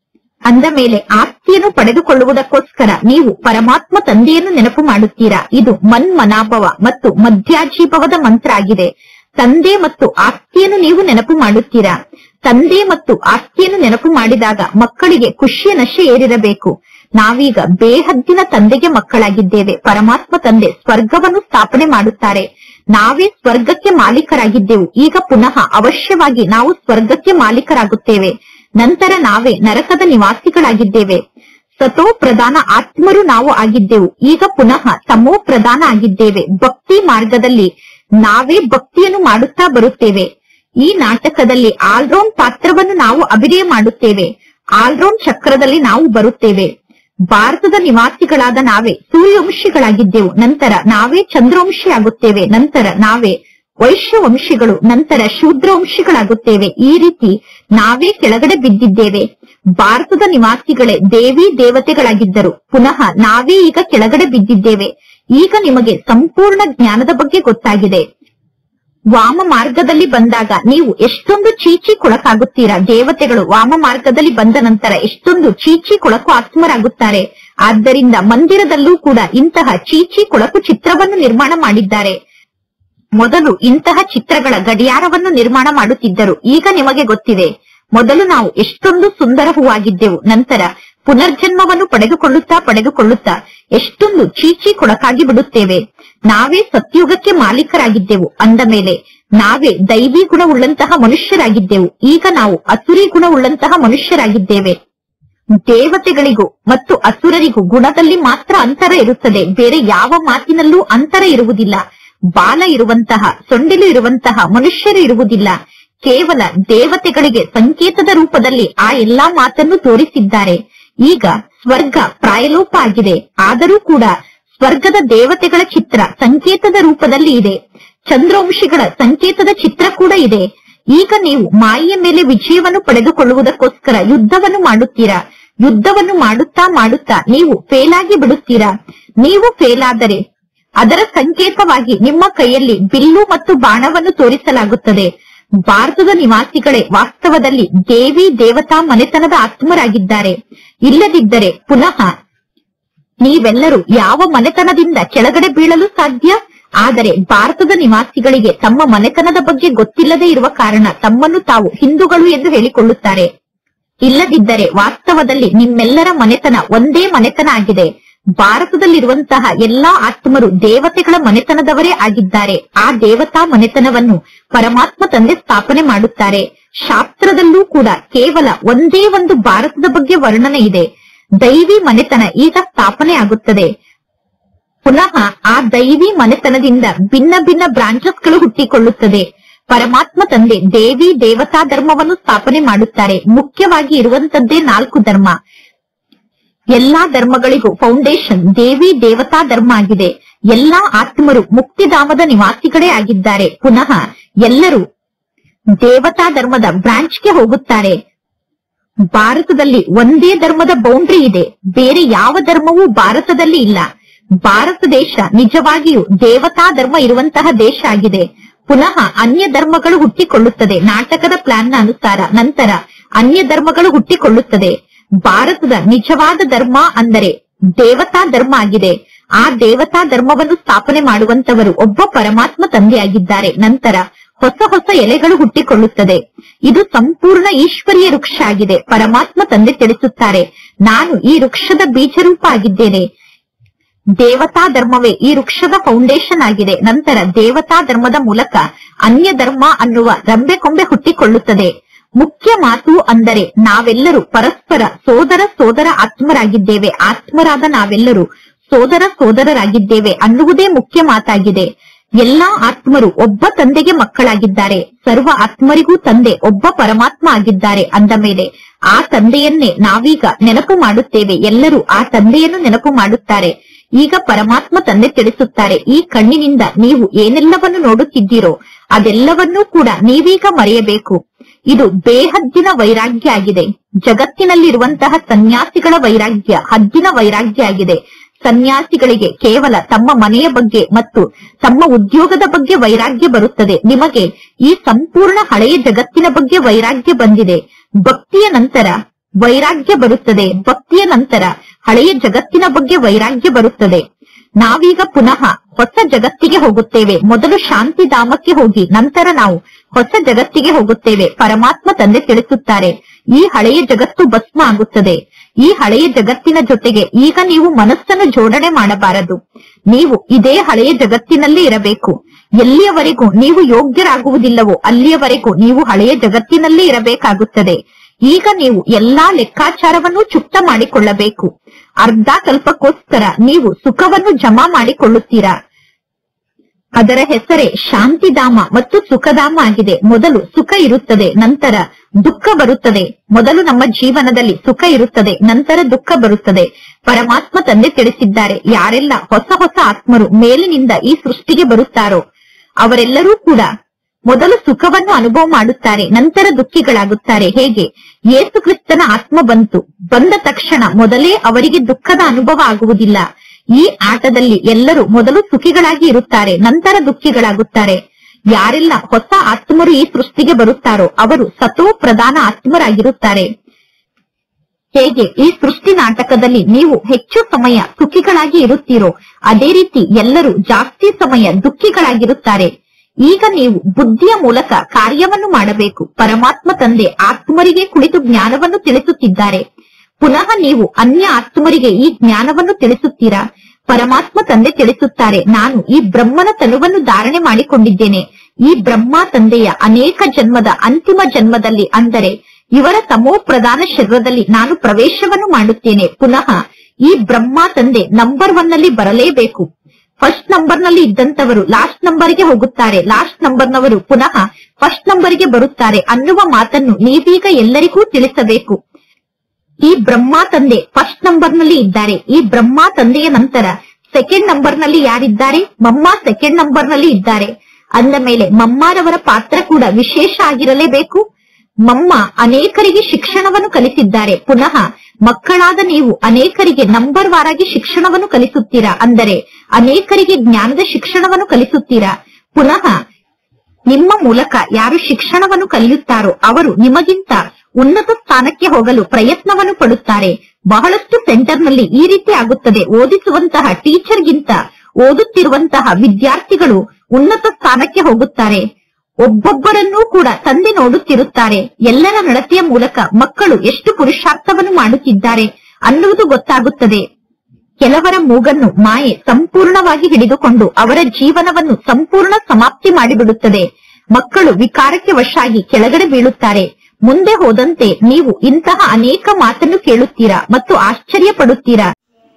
ಅಂದ ಮೇಲೆ ಆಸ್ತಿಯನ್ನು ಪಡೆದುಕೊಳ್ಳುವುದಕ್ಕೋಸ್ಕರ ನೀವು ಪರಮಾತ್ಮ ತಂದೆಯನ್ನು ನೆನಪು ಮಾಡುತ್ತೀರಾ ಇದು ಮನ್ಮನಾಭವ ಮತ್ತು ಮಧ್ಯಾಜೀಭವದ ಮಂತ್ರ ಆಗಿದೆ ತಂದೆ ಮತ್ತು ಆಸ್ತಿಯನ್ನು ನೀವು ನೆನಪು ಮಾಡುತ್ತೀರಾ ತಂದೆ ಮತ್ತು ಆಸ್ತಿಯನ್ನು ನೆನಪು ಮಾಡಿದಾಗ ಮಕ್ಕಳಿಗೆ ಖುಷಿಯ ನಶೆ ಏರಿರಬೇಕು ನಾವೀಗ ಬೇಹದ್ದಿನ ತಂದೆಗೆ ಮಕ್ಕಳಾಗಿದ್ದೇವೆ ಪರಮಾತ್ಮ ತಂದೆ ಸ್ವರ್ಗವನ್ನು ಸ್ಥಾಪನೆ ಮಾಡುತ್ತಾರೆ ನಾವೇ ಸ್ವರ್ಗಕ್ಕೆ ಮಾಲೀಕರಾಗಿದ್ದೆವು ಈಗ ಪುನಃ ಅವಶ್ಯವಾಗಿ ನಾವು ಸ್ವರ್ಗಕ್ಕೆ ಮಾಲೀಕರಾಗುತ್ತೇವೆ ನಂತರ ನಾವೇ ನರಕದ ನಿವಾಸಿಗಳಾಗಿದ್ದೇವೆ ಸತೋ ಪ್ರಧಾನ ಆತ್ಮರು ನಾವು ಆಗಿದ್ದೆವು ಈಗ ಪುನಃ ತಮೋ ಪ್ರಧಾನ ಆಗಿದ್ದೇವೆ ಭಕ್ತಿ ಮಾರ್ಗದಲ್ಲಿ ನಾವೇ ಭಕ್ತಿಯನ್ನು ಮಾಡುತ್ತಾ ಬರುತ್ತೇವೆ ಈ ನಾಟಕದಲ್ಲಿ ಆಲ್ರೌಂಡ್ ಪಾತ್ರವನ್ನು ನಾವು ಅಭಿನಯ ಮಾಡುತ್ತೇವೆ ಆಲ್ರೌಂಡ್ ಚಕ್ರದಲ್ಲಿ ನಾವು ಬರುತ್ತೇವೆ ಭಾರತದ ನಿವಾಸಿಗಳಾದ ನಾವೇ ಸೂರ್ಯವಂಶಿಗಳಾಗಿದ್ದೆವು ನಂತರ ನಾವೇ ಚಂದ್ರವಂಶಿ ಆಗುತ್ತೇವೆ ನಂತರ ನಾವೇ ವೈಶ್ಯವಂಶಿಗಳು ನಂತರ ಶೂದ್ರವಂಶಿಗಳಾಗುತ್ತೇವೆ ಈ ರೀತಿ ನಾವೇ ಕೆಳಗಡೆ ಬಿದ್ದಿದ್ದೇವೆ ಭಾರತದ ನಿವಾಸಿಗಳೇ ದೇವಿ ದೇವತೆಗಳಾಗಿದ್ದರು ಪುನಃ ನಾವೇ ಈಗ ಕೆಳಗಡೆ ಬಿದ್ದಿದ್ದೇವೆ ಈಗ ನಿಮಗೆ ಸಂಪೂರ್ಣ ಜ್ಞಾನದ ಬಗ್ಗೆ ಗೊತ್ತಾಗಿದೆ ವಾಮ ಮಾರ್ಗದಲ್ಲಿ ಬಂದಾಗ ನೀವು ಎಷ್ಟೊಂದು ಚೀಚಿ ಕೊಳಕಾಗುತ್ತೀರಾ ದೇವತೆಗಳು ವಾಮ ಮಾರ್ಗದಲ್ಲಿ ಬಂದ ನಂತರ ಎಷ್ಟೊಂದು ಚೀಚಿ ಕೊಳಕು ಆತ್ಮರಾಗುತ್ತಾರೆ ಆದ್ದರಿಂದ ಮಂದಿರದಲ್ಲೂ ಕೂಡ ಇಂತಹ ಚೀಚಿ ಕೊಳಕು ಚಿತ್ರವನ್ನು ನಿರ್ಮಾಣ ಮಾಡಿದ್ದಾರೆ ಮೊದಲು ಇಂತಹ ಚಿತ್ರಗಳ ಗಡಿಯಾರವನ್ನು ನಿರ್ಮಾಣ ಮಾಡುತ್ತಿದ್ದರು ಈಗ ನಿಮಗೆ ಗೊತ್ತಿದೆ ಮೊದಲು ನಾವು ಎಷ್ಟೊಂದು ಸುಂದರ ಹೂವಾಗಿದ್ದೆವು ನಂತರ ಪುನರ್ಜನ್ಮವನ್ನು ಪಡೆದುಕೊಳ್ಳುತ್ತಾ ಪಡೆದುಕೊಳ್ಳುತ್ತಾ ಎಷ್ಟೊಂದು ಚೀಚಿ ಕೊಳಕಾಗಿ ಬಿಡುತ್ತೇವೆ ನಾವೇ ಸತ್ಯುಗಕ್ಕೆ ಮಾಲೀಕರಾಗಿದ್ದೆವು ಅಂದ ಮೇಲೆ ನಾವೇ ದೈವಿ ಗುಣವುಳ್ಳಂತಹ ಮನುಷ್ಯರಾಗಿದ್ದೆವು ಈಗ ನಾವು ಅಸುರಿ ಗುಣವುಳ್ಳಂತಹ ಮನುಷ್ಯರಾಗಿದ್ದೇವೆ ದೇವತೆಗಳಿಗೂ ಮತ್ತು ಅಸುರರಿಗೂ ಗುಣದಲ್ಲಿ ಮಾತ್ರ ಅಂತರ ಇರುತ್ತದೆ ಬೇರೆ ಯಾವ ಮಾತಿನಲ್ಲೂ ಅಂತರ ಇರುವುದಿಲ್ಲ ಬಾಲ ಇರುವಂತಹ ಸೊಂಡಿಲು ಇರುವಂತಹ ಮನುಷ್ಯರು ಇರುವುದಿಲ್ಲ ಕೇವಲ ದೇವತೆಗಳಿಗೆ ಸಂಕೇತದ ರೂಪದಲ್ಲಿ ಆ ಎಲ್ಲಾ ಮಾತನ್ನು ತೋರಿಸಿದ್ದಾರೆ ಈಗ ಸ್ವರ್ಗ ಪ್ರಾಯಲೋಪ ಆಗಿದೆ ಆದರೂ ಕೂಡ ಸ್ವರ್ಗದ ದೇವತೆಗಳ ಚಿತ್ರ ಸಂಕೇತದ ರೂಪದಲ್ಲಿ ಇದೆ ಚಂದ್ರವಂಶಿಗಳ ಸಂಕೇತದ ಚಿತ್ರ ಕೂಡ ಇದೆ ಈಗ ನೀವು ಮಾಯೆಯ ಮೇಲೆ ವಿಜಯವನ್ನು ಪಡೆದುಕೊಳ್ಳುವುದಕ್ಕೋಸ್ಕರ ಯುದ್ಧವನ್ನು ಮಾಡುತ್ತೀರಾ ಯುದ್ಧವನ್ನು ಮಾಡುತ್ತಾ ಮಾಡುತ್ತಾ ನೀವು ಫೇಲ್ ಆಗಿ ಬಿಡುತ್ತೀರಾ ನೀವು ಫೇಲ್ ಆದರೆ ಅದರ ಸಂಕೇತವಾಗಿ ನಿಮ್ಮ ಕೈಯಲ್ಲಿ ಬಿಲ್ಲು ಮತ್ತು ಬಾಣವನ್ನು ತೋರಿಸಲಾಗುತ್ತದೆ ಭಾರತದ ನಿವಾಸಿಗಳೇ ವಾಸ್ತವದಲ್ಲಿ ದೇವಿ ದೇವತಾ ಮನೆತನದ ಆತ್ಮರಾಗಿದ್ದಾರೆ ಇಲ್ಲದಿದ್ದರೆ ಪುನಃ ನೀವೆಲ್ಲರೂ ಯಾವ ಮನೆತನದಿಂದ ಕೆಳಗಡೆ ಬೀಳಲು ಸಾಧ್ಯ ಆದರೆ ಭಾರತದ ನಿವಾಸಿಗಳಿಗೆ ತಮ್ಮ ಮನೆತನದ ಬಗ್ಗೆ ಗೊತ್ತಿಲ್ಲದೆ ಇರುವ ಕಾರಣ ತಮ್ಮನ್ನು ತಾವು ಹಿಂದೂಗಳು ಎಂದು ಹೇಳಿಕೊಳ್ಳುತ್ತಾರೆ ಇಲ್ಲದಿದ್ದರೆ ವಾಸ್ತವದಲ್ಲಿ ನಿಮ್ಮೆಲ್ಲರ ಮನೆತನ ಒಂದೇ ಮನೆತನ ಆಗಿದೆ ಭಾರತದಲ್ಲಿರುವಂತಹ ಎಲ್ಲಾ ಆತ್ಮರು ದೇವತೆಗಳ ಮನೆತನದವರೇ ಆಗಿದ್ದಾರೆ ಆ ದೇವತಾ ಮನೆತನವನ್ನು ಪರಮಾತ್ಮ ತಂದೆ ಸ್ಥಾಪನೆ ಮಾಡುತ್ತಾರೆ ಶಾಸ್ತ್ರದಲ್ಲೂ ಕೂಡ ಕೇವಲ ಒಂದೇ ಒಂದು ಭಾರತದ ಬಗ್ಗೆ ವರ್ಣನೆ ಇದೆ ದೈವಿ ಮನೆತನ ಈಗ ಸ್ಥಾಪನೆ ಆಗುತ್ತದೆ ಪುನಃ ಆ ದೈವಿ ಮನೆತನದಿಂದ ಭಿನ್ನ ಭಿನ್ನ ಬ್ರಾಂಚಸ್ಗಳು ಹುಟ್ಟಿಕೊಳ್ಳುತ್ತದೆ ಪರಮಾತ್ಮ ತಂದೆ ದೇವಿ ದೇವತಾ ಧರ್ಮವನ್ನು ಸ್ಥಾಪನೆ ಮಾಡುತ್ತಾರೆ ಮುಖ್ಯವಾಗಿ ಇರುವಂತದ್ದೇ ನಾಲ್ಕು ಧರ್ಮ ಎಲ್ಲಾ ಧರ್ಮಗಳಿಗೂ ಫೌಂಡೇಶನ್ ದೇವಿ ದೇವತಾ ಧರ್ಮ ಆಗಿದೆ ಎಲ್ಲಾ ಆತ್ಮರು ಮುಕ್ತಿಧಾಮದ ನಿವಾಸಿಗಳೇ ಆಗಿದ್ದಾರೆ ಪುನಃ ಎಲ್ಲರೂ ದೇವತಾ ಧರ್ಮದ ಬ್ರಾಂಚ್ಗೆ ಹೋಗುತ್ತಾರೆ ಭಾರತದಲ್ಲಿ ಒಂದೇ ಧರ್ಮದ ಬೌಂಡ್ರಿ ಇದೆ ಬೇರೆ ಯಾವ ಧರ್ಮವೂ ಭಾರತದಲ್ಲಿ ಇಲ್ಲ ಭಾರತ ದೇಶ ನಿಜವಾಗಿಯೂ ದೇವತಾ ಧರ್ಮ ಇರುವಂತಹ ದೇಶ ಆಗಿದೆ ಪುನಃ ಅನ್ಯ ಧರ್ಮಗಳು ಹುಟ್ಟಿಕೊಳ್ಳುತ್ತದೆ ನಾಟಕದ ಪ್ಲಾನ್ನ ಅನುಸಾರ ನಂತರ ಅನ್ಯ ಧರ್ಮಗಳು ಹುಟ್ಟಿಕೊಳ್ಳುತ್ತದೆ ಭಾರತದ ನಿಜವಾದ ಧರ್ಮ ಅಂದರೆ ದೇವತಾ ಧರ್ಮ ಆಗಿದೆ ಆ ದೇವತಾ ಧರ್ಮವನ್ನು ಸ್ಥಾಪನೆ ಮಾಡುವಂತವರು ಒಬ್ಬ ಪರಮಾತ್ಮ ತಂದೆಯಾಗಿದ್ದಾರೆ ನಂತರ ಹೊಸ ಹೊಸ ಎಲೆಗಳು ಹುಟ್ಟಿಕೊಳ್ಳುತ್ತದೆ ಇದು ಸಂಪೂರ್ಣ ಈಶ್ವರೀಯ ವೃಕ್ಷ ಆಗಿದೆ ಪರಮಾತ್ಮ ತಂದೆ ತಿಳಿಸುತ್ತಾರೆ ನಾನು ಈ ವೃಕ್ಷದ ಬೀಜರೂಪ ಆಗಿದ್ದೇನೆ ದೇವತಾ ಧರ್ಮವೇ ಈ ವೃಕ್ಷದ ಫೌಂಡೇಶನ್ ಆಗಿದೆ ನಂತರ ದೇವತಾ ಧರ್ಮದ ಮೂಲಕ ಅನ್ಯ ಧರ್ಮ ಅನ್ನುವ ರಂಬೆ ಕೊಂಬೆ ಹುಟ್ಟಿಕೊಳ್ಳುತ್ತದೆ ಮುಖ್ಯ ಮಾತು ಅಂದರೆ ನಾವೆಲ್ಲರೂ ಪರಸ್ಪರ ಸೋದರ ಸೋದರ ಆತ್ಮರಾಗಿದ್ದೇವೆ ಆತ್ಮರಾದ ನಾವೆಲ್ಲರೂ ಸೋದರ ಸೋದರರಾಗಿದ್ದೇವೆ ಅನ್ನುವುದೇ ಮುಖ್ಯ ಮಾತಾಗಿದೆ ಎಲ್ಲಾ ಆತ್ಮರು ಒಬ್ಬ ತಂದೆಗೆ ಮಕ್ಕಳಾಗಿದ್ದಾರೆ ಸರ್ವ ಆತ್ಮರಿಗೂ ತಂದೆ ಒಬ್ಬ ಪರಮಾತ್ಮ ಆಗಿದ್ದಾರೆ ಅಂದ ಮೇಲೆ ಆ ತಂದೆಯನ್ನೇ ನಾವೀಗ ನೆನಪು ಮಾಡುತ್ತೇವೆ ಎಲ್ಲರೂ ಆ ತಂದೆಯನ್ನು ನೆನಪು ಮಾಡುತ್ತಾರೆ ಈಗ ಪರಮಾತ್ಮ ತಂದೆ ತಿಳಿಸುತ್ತಾರೆ ಈ ಕಣ್ಣಿನಿಂದ ನೀವು ಏನೆಲ್ಲವನ್ನು ನೋಡುತ್ತಿದ್ದೀರೋ ಅದೆಲ್ಲವನ್ನೂ ಕೂಡ ನೀವೀಗ ಮರೆಯಬೇಕು ಇದು ಬೇಹದ್ದಿನ ವೈರಾಗ್ಯ ಆಗಿದೆ ಜಗತ್ತಿನಲ್ಲಿರುವಂತಹ ಸನ್ಯಾಸಿಗಳ ವೈರಾಗ್ಯ ಹದ್ದಿನ ವೈರಾಗ್ಯ ಆಗಿದೆ ಸನ್ಯಾಸಿಗಳಿಗೆ ಕೇವಲ ತಮ್ಮ ಮನೆಯ ಬಗ್ಗೆ ಮತ್ತು ತಮ್ಮ ಉದ್ಯೋಗದ ಬಗ್ಗೆ ವೈರಾಗ್ಯ ಬರುತ್ತದೆ ನಿಮಗೆ ಈ ಸಂಪೂರ್ಣ ಹಳೆಯ ಜಗತ್ತಿನ ಬಗ್ಗೆ ವೈರಾಗ್ಯ ಬಂದಿದೆ ಭಕ್ತಿಯ ನಂತರ ವೈರಾಗ್ಯ ಬರುತ್ತದೆ ಭಕ್ತಿಯ ನಂತರ ಹಳೆಯ ಜಗತ್ತಿನ ಬಗ್ಗೆ ವೈರಾಗ್ಯ ಬರುತ್ತದೆ ನಾವೀಗ ಪುನಃ ಹೊಸ ಜಗತ್ತಿಗೆ ಹೋಗುತ್ತೇವೆ ಮೊದಲು ಶಾಂತಿಧಾಮಕ್ಕೆ ಹೋಗಿ ನಂತರ ನಾವು ಹೊಸ ಜಗತ್ತಿಗೆ ಹೋಗುತ್ತೇವೆ ಪರಮಾತ್ಮ ತಂದೆ ತಿಳಿಸುತ್ತಾರೆ ಈ ಹಳೆಯ ಜಗತ್ತು ಭಸ್ಮ ಆಗುತ್ತದೆ ಈ ಹಳೆಯ ಜಗತ್ತಿನ ಜೊತೆಗೆ ಈಗ ನೀವು ಮನಸ್ಸನ್ನು ಜೋಡಣೆ ಮಾಡಬಾರದು ನೀವು ಇದೇ ಹಳೆಯ ಜಗತ್ತಿನಲ್ಲಿ ಇರಬೇಕು ಎಲ್ಲಿಯವರೆಗೂ ನೀವು ಯೋಗ್ಯರಾಗುವುದಿಲ್ಲವೋ ಅಲ್ಲಿಯವರೆಗೂ ನೀವು ಹಳೆಯ ಜಗತ್ತಿನಲ್ಲಿ ಇರಬೇಕಾಗುತ್ತದೆ ಈಗ ನೀವು ಎಲ್ಲಾ ಲೆಕ್ಕಾಚಾರವನ್ನು ಚುಕ್ತ ಮಾಡಿಕೊಳ್ಳಬೇಕು ಅರ್ಧ ಕಲ್ಪಕ್ಕೋಸ್ಕರ ನೀವು ಸುಖವನ್ನು ಜಮಾ ಮಾಡಿಕೊಳ್ಳುತ್ತೀರಾ ಅದರ ಹೆಸರೇ ಶಾಂತಿಧಾಮ ಮತ್ತು ಸುಖಧಾಮ ಆಗಿದೆ ಮೊದಲು ಸುಖ ಇರುತ್ತದೆ ನಂತರ ದುಃಖ ಬರುತ್ತದೆ ಮೊದಲು ನಮ್ಮ ಜೀವನದಲ್ಲಿ ಸುಖ ಇರುತ್ತದೆ ನಂತರ ದುಃಖ ಬರುತ್ತದೆ ಪರಮಾತ್ಮ ತಂದೆ ತಿಳಿಸಿದ್ದಾರೆ ಯಾರೆಲ್ಲ ಹೊಸ ಹೊಸ ಆತ್ಮರು ಮೇಲಿನಿಂದ ಈ ಸೃಷ್ಟಿಗೆ ಬರುತ್ತಾರೋ ಅವರೆಲ್ಲರೂ ಕೂಡ ಮೊದಲು ಸುಖವನ್ನು ಅನುಭವ ಮಾಡುತ್ತಾರೆ ನಂತರ ದುಃಖಿಗಳಾಗುತ್ತಾರೆ ಹೇಗೆ ಯೇಸು ಕ್ರಿಸ್ತನ ಆತ್ಮ ಬಂತು ಬಂದ ತಕ್ಷಣ ಮೊದಲೇ ಅವರಿಗೆ ದುಃಖದ ಅನುಭವ ಆಗುವುದಿಲ್ಲ ಈ ಆಟದಲ್ಲಿ ಎಲ್ಲರೂ ಮೊದಲು ಸುಖಿಗಳಾಗಿ ಇರುತ್ತಾರೆ ನಂತರ ದುಃಖಿಗಳಾಗುತ್ತಾರೆ ಯಾರೆಲ್ಲ ಹೊಸ ಆತ್ಮರು ಈ ಸೃಷ್ಟಿಗೆ ಬರುತ್ತಾರೋ ಅವರು ಸತೋ ಪ್ರಧಾನ ಆತ್ಮರಾಗಿರುತ್ತಾರೆ ಹೇಗೆ ಈ ಸೃಷ್ಟಿ ನಾಟಕದಲ್ಲಿ ನೀವು ಹೆಚ್ಚು ಸಮಯ ಸುಖಿಗಳಾಗಿ ಇರುತ್ತೀರೋ ಅದೇ ರೀತಿ ಎಲ್ಲರೂ ಜಾಸ್ತಿ ಸಮಯ ದುಃಖಿಗಳಾಗಿರುತ್ತಾರೆ ಈಗ ನೀವು ಬುದ್ಧಿಯ ಮೂಲಕ ಕಾರ್ಯವನ್ನು ಮಾಡಬೇಕು ಪರಮಾತ್ಮ ತಂದೆ ಆತ್ಮರಿಗೆ ಕುಳಿತು ಜ್ಞಾನವನ್ನು ತಿಳಿಸುತ್ತಿದ್ದಾರೆ ಪುನಃ ನೀವು ಅನ್ಯ ಆತ್ಮರಿಗೆ ಈ ಜ್ಞಾನವನ್ನು ತಿಳಿಸುತ್ತೀರಾ ಪರಮಾತ್ಮ ತಂದೆ ತಿಳಿಸುತ್ತಾರೆ ನಾನು ಈ ಬ್ರಹ್ಮನ ತನುವನ್ನು ಧಾರಣೆ ಮಾಡಿಕೊಂಡಿದ್ದೇನೆ ಈ ಬ್ರಹ್ಮ ತಂದೆಯ ಅನೇಕ ಜನ್ಮದ ಅಂತಿಮ ಜನ್ಮದಲ್ಲಿ ಅಂದರೆ ಇವರ ತಮೋ ಪ್ರಧಾನ ಶರೀರದಲ್ಲಿ ನಾನು ಪ್ರವೇಶವನ್ನು ಮಾಡುತ್ತೇನೆ ಪುನಃ ಈ ಬ್ರಹ್ಮ ತಂದೆ ನಂಬರ್ ಒನ್ ನಲ್ಲಿ ಬರಲೇಬೇಕು ಫಸ್ಟ್ ನಂಬರ್ ನಲ್ಲಿ ಇದ್ದಂತವರು ಲಾಸ್ಟ್ ನಂಬರ್ಗೆ ಹೋಗುತ್ತಾರೆ ಲಾಸ್ಟ್ ನಂಬರ್ನವರು ಪುನಃ ಫಸ್ಟ್ ನಂಬರ್ಗೆ ಬರುತ್ತಾರೆ ಅನ್ನುವ ಮಾತನ್ನು ನೀವೀಗ ಎಲ್ಲರಿಗೂ ತಿಳಿಸಬೇಕು ಈ ಬ್ರಹ್ಮ ತಂದೆ ಫಸ್ಟ್ ನಂಬರ್ ನಲ್ಲಿ ಇದ್ದಾರೆ ಈ ಬ್ರಹ್ಮ ತಂದೆಯ ನಂತರ ಸೆಕೆಂಡ್ ನಂಬರ್ ನಲ್ಲಿ ಯಾರಿದ್ದಾರೆ ಮಮ್ಮ ಸೆಕೆಂಡ್ ನಂಬರ್ ನಲ್ಲಿ ಇದ್ದಾರೆ ಅಂದ ಮೇಲೆ ಮಮ್ಮಾರವರ ಪಾತ್ರ ಕೂಡ ವಿಶೇಷ ಆಗಿರಲೇಬೇಕು ಮಮ್ಮ ಅನೇಕರಿಗೆ ಶಿಕ್ಷಣವನ್ನು ಕಲಿಸಿದ್ದಾರೆ ಪುನಃ ಮಕ್ಕಳಾದ ನೀವು ಅನೇಕರಿಗೆ ನಂಬರ್ ವಾರಾಗಿ ಶಿಕ್ಷಣವನ್ನು ಕಲಿಸುತ್ತೀರಾ ಅಂದರೆ ಅನೇಕರಿಗೆ ಜ್ಞಾನದ ಶಿಕ್ಷಣವನ್ನು ಕಲಿಸುತ್ತೀರಾ ಪುನಃ ನಿಮ್ಮ ಮೂಲಕ ಯಾರು ಶಿಕ್ಷಣವನ್ನು ಕಲಿಯುತ್ತಾರೋ ಅವರು ನಿಮಗಿಂತ ಉನ್ನತ ಸ್ಥಾನಕ್ಕೆ ಹೋಗಲು ಪ್ರಯತ್ನವನ್ನು ಪಡುತ್ತಾರೆ ಬಹಳಷ್ಟು ಸೆಂಟರ್ನಲ್ಲಿ ಈ ರೀತಿ ಆಗುತ್ತದೆ ಓದಿಸುವಂತಹ ಟೀಚರ್ಗಿಂತ ಓದುತ್ತಿರುವಂತಹ ವಿದ್ಯಾರ್ಥಿಗಳು ಉನ್ನತ ಸ್ಥಾನಕ್ಕೆ ಹೋಗುತ್ತಾರೆ ಒಬ್ಬೊಬ್ಬರನ್ನೂ ಕೂಡ ತಂದೆ ನೋಡುತ್ತಿರುತ್ತಾರೆ ಎಲ್ಲರ ನಡತೆಯ ಮೂಲಕ ಮಕ್ಕಳು ಎಷ್ಟು ಪುರುಷಾರ್ಥವನ್ನು ಮಾಡುತ್ತಿದ್ದಾರೆ ಅನ್ನುವುದು ಗೊತ್ತಾಗುತ್ತದೆ ಕೆಲವರ ಮೂಗನ್ನು ಮಾಯೆ ಸಂಪೂರ್ಣವಾಗಿ ಹಿಡಿದುಕೊಂಡು ಅವರ ಜೀವನವನ್ನು ಸಂಪೂರ್ಣ ಸಮಾಪ್ತಿ ಮಾಡಿಬಿಡುತ್ತದೆ ಮಕ್ಕಳು ವಿಕಾರಕ್ಕೆ ವಶಾಗಿ ಕೆಳಗಡೆ ಬೀಳುತ್ತಾರೆ ಮುಂದೆ ಹೋದಂತೆ ನೀವು ಇಂತಹ ಅನೇಕ ಮಾತನ್ನು ಕೇಳುತ್ತೀರಾ ಮತ್ತು ಆಶ್ಚರ್ಯ ಪಡುತ್ತೀರಾ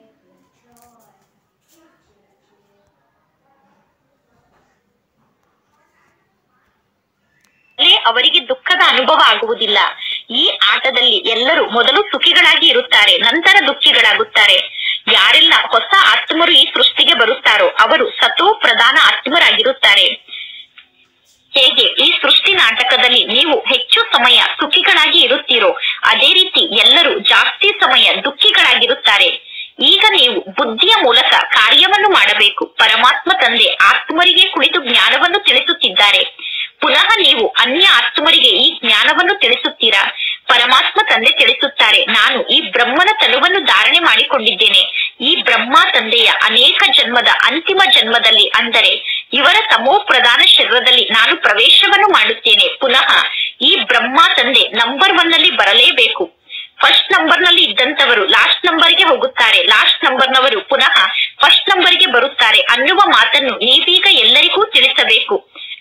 ಅಲ್ಲಿ ಅವರಿಗೆ ದುಃಖದ ಅನುಭವ ಆಗುವುದಿಲ್ಲ ಈ ಆಟದಲ್ಲಿ ಎಲ್ಲರೂ ಮೊದಲು ಸುಖಿಗಳಾಗಿ ಇರುತ್ತಾರೆ ನಂತರ ದುಃಖಿಗಳಾಗುತ್ತಾರೆ ಯಾರೆಲ್ಲ ಹೊಸ ಆತ್ಮರು ಈ ಸೃಷ್ಟಿಗೆ ಬರುತ್ತಾರೋ ಅವರು ಸತೋ ಪ್ರಧಾನ ಆತ್ಮರಾಗಿರುತ್ತಾರೆ ಹೇಗೆ ಈ ಸೃಷ್ಟಿ ನಾಟಕದಲ್ಲಿ ನೀವು ಹೆಚ್ಚು ಸಮಯ ಸುಖಿಗಳಾಗಿ ಇರುತ್ತೀರೋ ಅದೇ ರೀತಿ ಎಲ್ಲರೂ ಜಾಸ್ತಿ ಸಮಯ ದುಃಖಿಗಳಾಗಿರುತ್ತಾರೆ ಈಗ ನೀವು ಬುದ್ಧಿಯ ಮೂಲಕ ಕಾರ್ಯವನ್ನು ಮಾಡಬೇಕು ಪರಮಾತ್ಮ ತಂದೆ ಆತ್ಮರಿಗೆ ಕುಳಿತು ಜ್ಞಾನವನ್ನು ತಿಳಿಸುತ್ತಿದ್ದಾರೆ ಪುನಃ ನೀವು ಅನ್ಯ ಆತ್ಮರಿಗೆ ಈ ಜ್ಞಾನವನ್ನು ತಿಳಿಸುತ್ತೀರಾ ಪರಮಾತ್ಮ ತಂದೆ ತಿಳಿಸುತ್ತಾರೆ ನಾನು ಈ ಬ್ರಹ್ಮನ ತನುವನ್ನು ಧಾರಣೆ ಮಾಡಿಕೊಂಡಿದ್ದೇನೆ ಈ ಬ್ರಹ್ಮ ತಂದೆಯ ಅನೇಕ ಜನ್ಮದ ಅಂತಿಮ ಜನ್ಮದಲ್ಲಿ ಅಂದರೆ ಇವರ ತಮೋ ಪ್ರಧಾನ ಶರೀರದಲ್ಲಿ ನಾನು ಪ್ರವೇಶವನ್ನು ಮಾಡುತ್ತೇನೆ ಪುನಃ ಈ ಬ್ರಹ್ಮ ತಂದೆ ನಂಬರ್ ಒನ್ ನಲ್ಲಿ ಬರಲೇಬೇಕು ಫಸ್ಟ್ ನಂಬರ್ ನಲ್ಲಿ ಇದ್ದಂತವರು ಲಾಸ್ಟ್ ನಂಬರ್ಗೆ ಹೋಗುತ್ತಾರೆ ಲಾಸ್ಟ್ ನಂಬರ್ ನವರು ಪುನಃ ಫಸ್ಟ್ ನಂಬರ್ಗೆ ಬರುತ್ತಾರೆ ಅನ್ನುವ ಮಾತನ್ನು ನೀವೀಗ ಎಲ್ಲರಿಗೂ ತಿಳಿಸಬೇಕು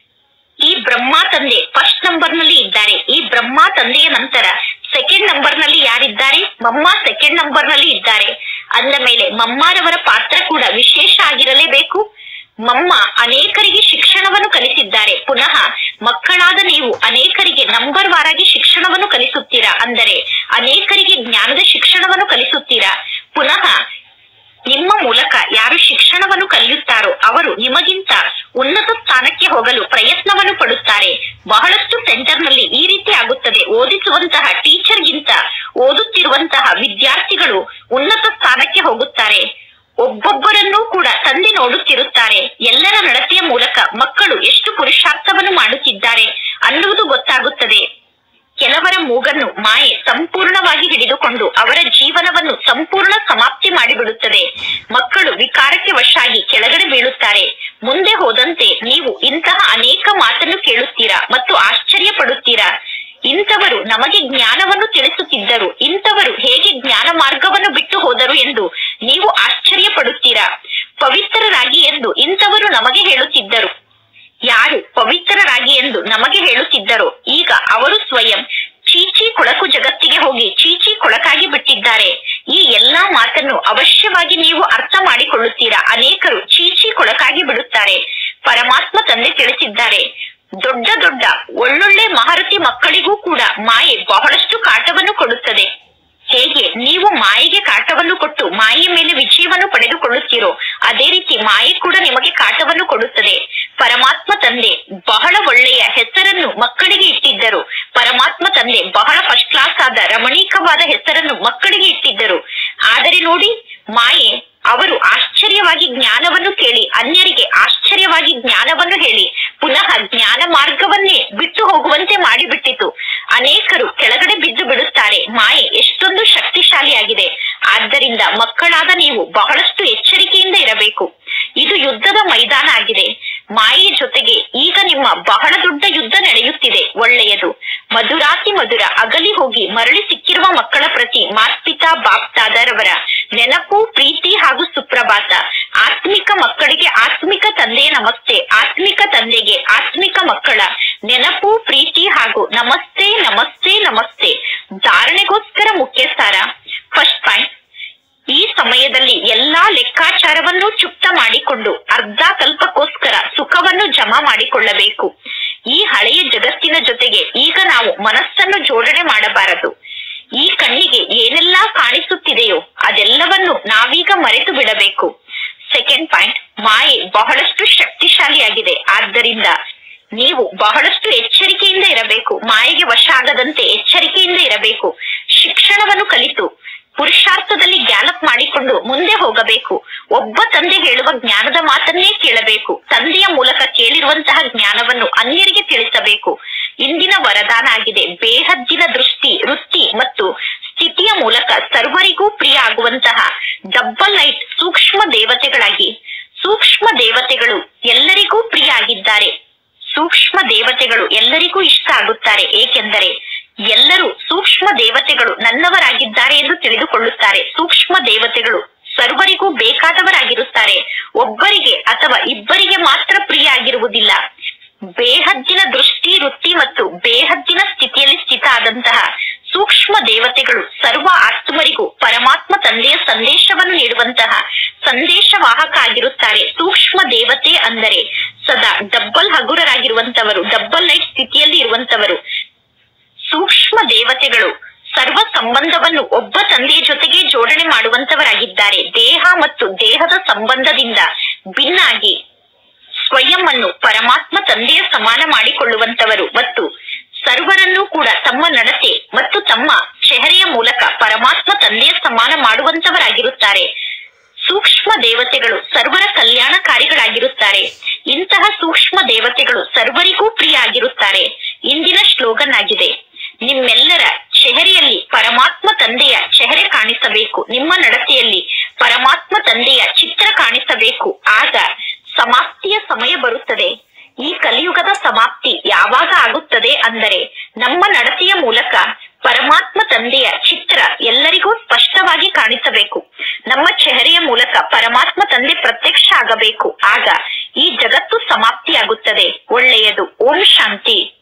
ಈ ಬ್ರಹ್ಮ ತಂದೆ ಫಸ್ಟ್ ನಂಬರ್ ನಲ್ಲಿ ಇದ್ದಾರೆ ಈ ಬ್ರಹ್ಮ ತಂದೆಯ ನಂತರ ಸೆಕೆಂಡ್ ನಂಬರ್ ನಲ್ಲಿ ಯಾರಿದ್ದಾರೆ ಮಮ್ಮ ಸೆಕೆಂಡ್ ನಂಬರ್ ನಲ್ಲಿ ಇದ್ದಾರೆ ಅಂದ ಮೇಲೆ ಮಮ್ಮಾರವರ ಪಾತ್ರ ಕೂಡ ವಿಶೇಷ ಆಗಿರಲೇಬೇಕು ಮಮ್ಮ ಅನೇಕರಿಗೆ ಶಿಕ್ಷಣವನ್ನು ಕಲಿಸಿದ್ದಾರೆ ಪುನಃ ಮಕ್ಕಳಾದ ನೀವು ಅನೇಕರಿಗೆ ನಂಬರ್ ವಾರಾಗಿ ಶಿಕ್ಷಣವನ್ನು ಕಲಿಸುತ್ತೀರಾ ಅಂದರೆ ಅನೇಕರಿಗೆ ಜ್ಞಾನದ ಶಿಕ್ಷಣವನ್ನು ಕಲಿಸುತ್ತೀರಾ ಪುನಃ ನಿಮ್ಮ ಮೂಲಕ ಯಾರು ಶಿಕ್ಷಣವನ್ನು ಕಲಿಯುತ್ತಾರೋ ಅವರು ನಿಮಗಿಂತ ಉನ್ನತ ಸ್ಥಾನಕ್ಕೆ ಹೋಗಲು ಪ್ರಯತ್ನವನ್ನು ಪಡುತ್ತಾರೆ ಬಹಳಷ್ಟು ಸೆಂಟರ್ನಲ್ಲಿ ಈ ರೀತಿ ಆಗುತ್ತದೆ ಓದಿಸುವಂತಹ ಟೀಚರ್ಗಿಂತ ಓದುತ್ತಿರುವಂತಹ ವಿದ್ಯಾರ್ಥಿಗಳು ಉನ್ನತ ಸ್ಥಾನಕ್ಕೆ ಹೋಗುತ್ತಾರೆ ಒಬ್ಬೊಬ್ಬರನ್ನೂ ಕೂಡ ತಂದೆ ನೋಡುತ್ತಿರುತ್ತಾರೆ ಎಲ್ಲರ ನಡತೆಯ ಮೂಲಕ ಮಕ್ಕಳು ಎಷ್ಟು ಪುರುಷಾರ್ಥವನ್ನು ಮಾಡುತ್ತಿದ್ದಾರೆ ಅನ್ನುವುದು ಗೊತ್ತಾಗುತ್ತದೆ ಕೆಲವರ ಮೂಗನ್ನು ಮಾಯೆ ಸಂಪೂರ್ಣವಾಗಿ ಹಿಡಿದುಕೊಂಡು ಅವರ ಜೀವನವನ್ನು ಸಂಪೂರ್ಣ ಸಮಾಪ್ತಿ ಮಾಡಿಬಿಡುತ್ತದೆ ಮಕ್ಕಳು ವಿಕಾರಕ್ಕೆ ವಶಾಗಿ ಕೆಳಗಡೆ ಬೀಳುತ್ತಾರೆ ಮುಂದೆ ಹೋದಂತೆ ನೀವು ಇಂತಹ ಅನೇಕ ಮಾತನ್ನು ಕೇಳುತ್ತೀರಾ ಮತ್ತು ಆಶ್ಚರ್ಯ ಪಡುತ್ತೀರಾ ಇಂಥವರು ನಮಗೆ ಜ್ಞಾನವನ್ನು ತಿಳಿಸುತ್ತಿದ್ದರು ಇಂಥವರು ಹೇಗೆ ಜ್ಞಾನ ಮಾರ್ಗವನ್ನು ಬಿಟ್ಟು ಹೋದರು ಎಂದು ನೀವು ಆಶ್ಚರ್ಯ ಪಡುತ್ತೀರಾ ಪವಿತ್ರರಾಗಿ ಎಂದು ಇಂಥವರು ನಮಗೆ ಹೇಳುತ್ತಿದ್ದರು ಯಾರು ಪವಿತ್ರರಾಗಿ ಎಂದು ನಮಗೆ ಹೇಳುತ್ತಿದ್ದರೋ ಈಗ ಅವರು ಸ್ವಯಂ ಚೀಚಿ ಕೊಳಕು ಜಗತ್ತಿಗೆ ಹೋಗಿ ಚೀಚಿ ಕೊಳಕಾಗಿ ಬಿಟ್ಟಿದ್ದಾರೆ ಈ ಎಲ್ಲಾ ಮಾತನ್ನು ಅವಶ್ಯವಾಗಿ ನೀವು ಅರ್ಥ ಮಾಡಿಕೊಳ್ಳುತ್ತೀರಾ ಅನೇಕರು ಚೀಚಿ ಕೊಳಕಾಗಿ ಬಿಡುತ್ತಾರೆ ಪರಮಾತ್ಮ ತಂದೆ ತಿಳಿಸಿದ್ದಾರೆ ದೊಡ್ಡ ದೊಡ್ಡ ಒಳ್ಳೊಳ್ಳೆ ಮಹಾರಥಿ ಮಕ್ಕಳಿಗೂ ಕೂಡ ಮಾಯೆ ಬಹಳಷ್ಟು ಕಾಟವನ್ನು ಕೊಡುತ್ತದೆ ಹೇಗೆ ನೀವು ಮಾಯೆಗೆ ಕಾಟವನ್ನು ಕೊಟ್ಟು ಮಾಯೆಯ ಮೇಲೆ ವಿಜಯವನ್ನು ಪಡೆದುಕೊಳ್ಳುತ್ತೀರೋ ಅದೇ ರೀತಿ ಮಾಯೆ ಕೂಡ ನಿಮಗೆ ಕಾಟವನ್ನು ಕೊಡುತ್ತದೆ ಪರಮಾತ್ಮ ತಂದೆ ಬಹಳ ಒಳ್ಳೆಯ ಹೆಸರನ್ನು ಮಕ್ಕಳಿಗೆ ಇಟ್ಟಿದ್ದರು ಪರಮಾತ್ಮ ತಂದೆ ಬಹಳ ಫಸ್ಟ್ ಕ್ಲಾಸ್ ಆದ ರಮಣೀಕವಾದ ಹೆಸರನ್ನು ಮಕ್ಕಳಿಗೆ ಇಟ್ಟಿದ್ದರು ಆದರೆ ನೋಡಿ ಮಾಯೆ ಅವರು ಆಶ್ಚರ್ಯವಾಗಿ ಜ್ಞಾನವನ್ನು ಕೇಳಿ ಅನ್ಯರಿಗೆ ಆಶ್ಚರ್ಯವಾಗಿ ಜ್ಞಾನವನ್ನು ಹೇಳಿ ಪುನಃ ಜ್ಞಾನ ಮಾರ್ಗವನ್ನೇ ಬಿಟ್ಟು ಹೋಗುವಂತೆ ಮಾಡಿಬಿಟ್ಟಿತು ಅನೇಕರು ಕೆಳಗಡೆ ಬಿದ್ದು ಬಿಡುತ್ತಾರೆ ಮಾಯೆ ಎಷ್ಟೊಂದು ಶಕ್ತಿಶಾಲಿಯಾಗಿದೆ ಆದ್ದರಿಂದ ಮಕ್ಕಳಾದ ನೀವು ಬಹಳಷ್ಟು ಎಚ್ಚರಿಕೆಯಿಂದ ಇರಬೇಕು ಇದು ಯುದ್ಧದ ಮೈದಾನ ಆಗಿದೆ ಮಾಯೆಯ ಜೊತೆಗೆ ಈಗ ನಿಮ್ಮ ಬಹಳ ದೊಡ್ಡ ಯುದ್ಧ ನಡೆಯುತ್ತಿದೆ ಒಳ್ಳೆಯದು ಮಧುರಾತಿ ಮಧುರ ಅಗಲಿ ಹೋಗಿ ಮರಳಿ ಸಿಕ್ಕಿರುವ ಮಕ್ಕಳ ಪ್ರತಿ ಮಾತ್ಪಿತಾ ಬಾಪ್ತಾದರವರ ನೆನಪು ಪ್ರೀತಿ ಹಾಗೂ ಸುಪ್ರಭಾತ ಆತ್ಮಿಕ ಮಕ್ಕಳಿಗೆ ಆತ್ಮಿಕ ತಂದೆಯ ನಮಸ್ತೆ ಆತ್ಮಿಕ ತಂದೆಗೆ ಆತ್ಮಿಕ ಮಕ್ಕಳ ನೆನಪು ಪ್ರೀತಿ ಹಾಗೂ ನಮಸ್ತೆ ನಮಸ್ತೆ ನಮಸ್ತೆ ಧಾರಣೆಗೋಸ್ಕರ ಮುಖ್ಯ ಸಾರ ಫಸ್ಟ್ ಪಾಯಿಂಟ್ ಈ ಸಮಯದಲ್ಲಿ ಎಲ್ಲಾ ಲೆಕ್ಕಾಚಾರವನ್ನು ಚುಪ್ತ ಮಾಡಿಕೊಂಡು ಅರ್ಧ ಕಲ್ಪಕ್ಕೋಸ್ಕರ ಸುಖವನ್ನು ಜಮಾ ಮಾಡಿಕೊಳ್ಳಬೇಕು ಈ ಹಳೆಯ ಜಗತ್ತಿನ ಜೊತೆಗೆ ಈಗ ನಾವು ಮನಸ್ಸನ್ನು ಜೋಡಣೆ ಮಾಡಬಾರದು ಈ ಕಣ್ಣಿಗೆ ಏನೆಲ್ಲಾ ಕಾಣಿಸುತ್ತಿದೆಯೋ ಅದೆಲ್ಲವನ್ನು ನಾವೀಗ ಮರೆತು ಬಿಡಬೇಕು ಸೆಕೆಂಡ್ ಪಾಯಿಂಟ್ ಮಾಯೆ ಬಹಳಷ್ಟು ಶಕ್ತಿಶಾಲಿಯಾಗಿದೆ ಆದ್ದರಿಂದ ನೀವು ಬಹಳಷ್ಟು ಎಚ್ಚರಿಕೆಯಿಂದ ಇರಬೇಕು ಮಾಯೆಗೆ ವಶ ಆಗದಂತೆ ಎಚ್ಚರಿಕೆಯಿಂದ ಇರಬೇಕು ಶಿಕ್ಷಣವನ್ನು ಕಲಿತು ಪುರುಷಾರ್ಥದಲ್ಲಿ ಗ್ಯಾಲಪ್ ಮಾಡಿಕೊಂಡು ಮುಂದೆ ಹೋಗಬೇಕು ಒಬ್ಬ ತಂದೆ ಹೇಳುವ ಜ್ಞಾನದ ಮಾತನ್ನೇ ಕೇಳಬೇಕು ತಂದೆಯ ಮೂಲಕ ಕೇಳಿರುವಂತಹ ಜ್ಞಾನವನ್ನು ಅನ್ಯರಿಗೆ ತಿಳಿಸಬೇಕು ಇಂದಿನ ವರದಾನ ಆಗಿದೆ ಬೇಹದ್ದಿನ ದೃಷ್ಟಿ ವೃತ್ತಿ ಮತ್ತು ಸ್ಥಿತಿಯ ಮೂಲಕ ಸರ್ವರಿಗೂ ಪ್ರಿಯ ಆಗುವಂತಹ ಡಬ್ಬಲ್ ಲೈಟ್ ಸೂಕ್ಷ್ಮ ದೇವತೆಗಳಾಗಿ ಸೂಕ್ಷ್ಮ ದೇವತೆಗಳು ಎಲ್ಲರಿಗೂ ಇಷ್ಟ ಆಗುತ್ತಾರೆ ಏಕೆಂದರೆ ಎಲ್ಲರೂ ಸೂಕ್ಷ್ಮ ದೇವತೆಗಳು ನನ್ನವರಾಗಿದ್ದಾರೆ ಎಂದು ತಿಳಿದುಕೊಳ್ಳುತ್ತಾರೆ ಸೂಕ್ಷ್ಮ ದೇವತೆಗಳು ಸರ್ವರಿಗೂ ಬೇಕಾದವರಾಗಿರುತ್ತಾರೆ ಒಬ್ಬರಿಗೆ ಅಥವಾ ಇಬ್ಬರಿಗೆ ಮಾತ್ರ ಪ್ರಿಯ ಆಗಿರುವುದಿಲ್ಲ ಬೇಹದ್ದಿನ ದೃಷ್ಟಿ ವೃತ್ತಿ ಮತ್ತು ಬೇಹದ್ದಿನ ಸ್ಥಿತಿಯಲ್ಲಿ ಸ್ಥಿತ ಆದಂತಹ ಸೂಕ್ಷ್ಮ ದೇವತೆಗಳು ಸರ್ವ ಆತ್ಮರಿಗೂ ಪರಮಾತ್ಮ ತಂದೆಯ ಸಂದೇಶವನ್ನು ನೀಡುವಂತಹ ಸಂದೇಶವಾಹಕ ಆಗಿರುತ್ತಾರೆ ಸೂಕ್ಷ್ಮ ದೇವತೆ ಅಂದರೆ ಸದಾ ಡಬ್ಬಲ್ ಹಗುರರಾಗಿರುವಂತವರು ಡಬ್ಬಲ್ ಲೈಟ್ ಸ್ಥಿತಿಯಲ್ಲಿ ಇರುವಂತವರು ಸೂಕ್ಷ್ಮ ದೇವತೆಗಳು ಸರ್ವ ಸಂಬಂಧವನ್ನು ಒಬ್ಬ ತಂದೆಯ ಜೊತೆಗೆ ಜೋಡಣೆ ಮಾಡುವಂತವರಾಗಿದ್ದಾರೆ ದೇಹ ಮತ್ತು ದೇಹದ ಸಂಬಂಧದಿಂದ ಭಿನ್ನಾಗಿ ಸ್ವಯಂ ಅನ್ನು ಪರಮಾತ್ಮ ತಂದೆಯ ಸಮಾನ ಮಾಡಿಕೊಳ್ಳುವಂತವರು ಮತ್ತು ಸರ್ವರನ್ನೂ ಕೂಡ ತಮ್ಮ ನಡತೆ ಮತ್ತು ತಮ್ಮ ಚೆಹರೆಯ ಮೂಲಕ ಪರಮಾತ್ಮ ತಂದೆಯ ಸಮಾನ ಮಾಡುವಂತವರಾಗಿರುತ್ತಾರೆ ಸೂಕ್ಷ್ಮ ದೇವತೆಗಳು ಸರ್ವರ ಕಲ್ಯಾಣಕಾರಿಗಳಾಗಿರುತ್ತಾರೆ ಇಂತಹ ಸೂಕ್ಷ್ಮ ದೇವತೆಗಳು ಸರ್ವರಿಗೂ ಪ್ರಿಯ ಆಗಿರುತ್ತಾರೆ ಇಂದಿನ ಶ್ಲೋಗನ್ ಆಗಿದೆ ನಿಮ್ಮೆಲ್ಲರ ಚೆಹರೆಯಲ್ಲಿ ಪರಮಾತ್ಮ ತಂದೆಯ ಚೆಹರೆ ಕಾಣಿಸಬೇಕು ನಿಮ್ಮ ನಡತೆಯಲ್ಲಿ ಪರಮಾತ್ಮ ತಂದೆಯ ಚಿತ್ರ ಕಾಣಿಸಬೇಕು ಆಗ ಸಮಾಪ್ತಿಯ ಸಮಯ ಬರುತ್ತದೆ ಈ ಕಲಿಯುಗದ ಸಮಾಪ್ತಿ ಯಾವಾಗ ಆಗುತ್ತದೆ ಅಂದರೆ ನಮ್ಮ ನಡತೆಯ ಮೂಲಕ ಪರಮಾತ್ಮ ತಂದೆಯ ಚಿತ್ರ ಎಲ್ಲರಿಗೂ ಸ್ಪಷ್ಟವಾಗಿ ಕಾಣಿಸಬೇಕು ನಮ್ಮ ಚೆಹರೆಯ ಮೂಲಕ ಪರಮಾತ್ಮ ತಂದೆ ಪ್ರತ್ಯಕ್ಷ ಆಗಬೇಕು ಆಗ ಈ ಜಗತ್ತು ಸಮಾಪ್ತಿಯಾಗುತ್ತದೆ ಒಳ್ಳೆಯದು ಓಂ ಶಾಂತಿ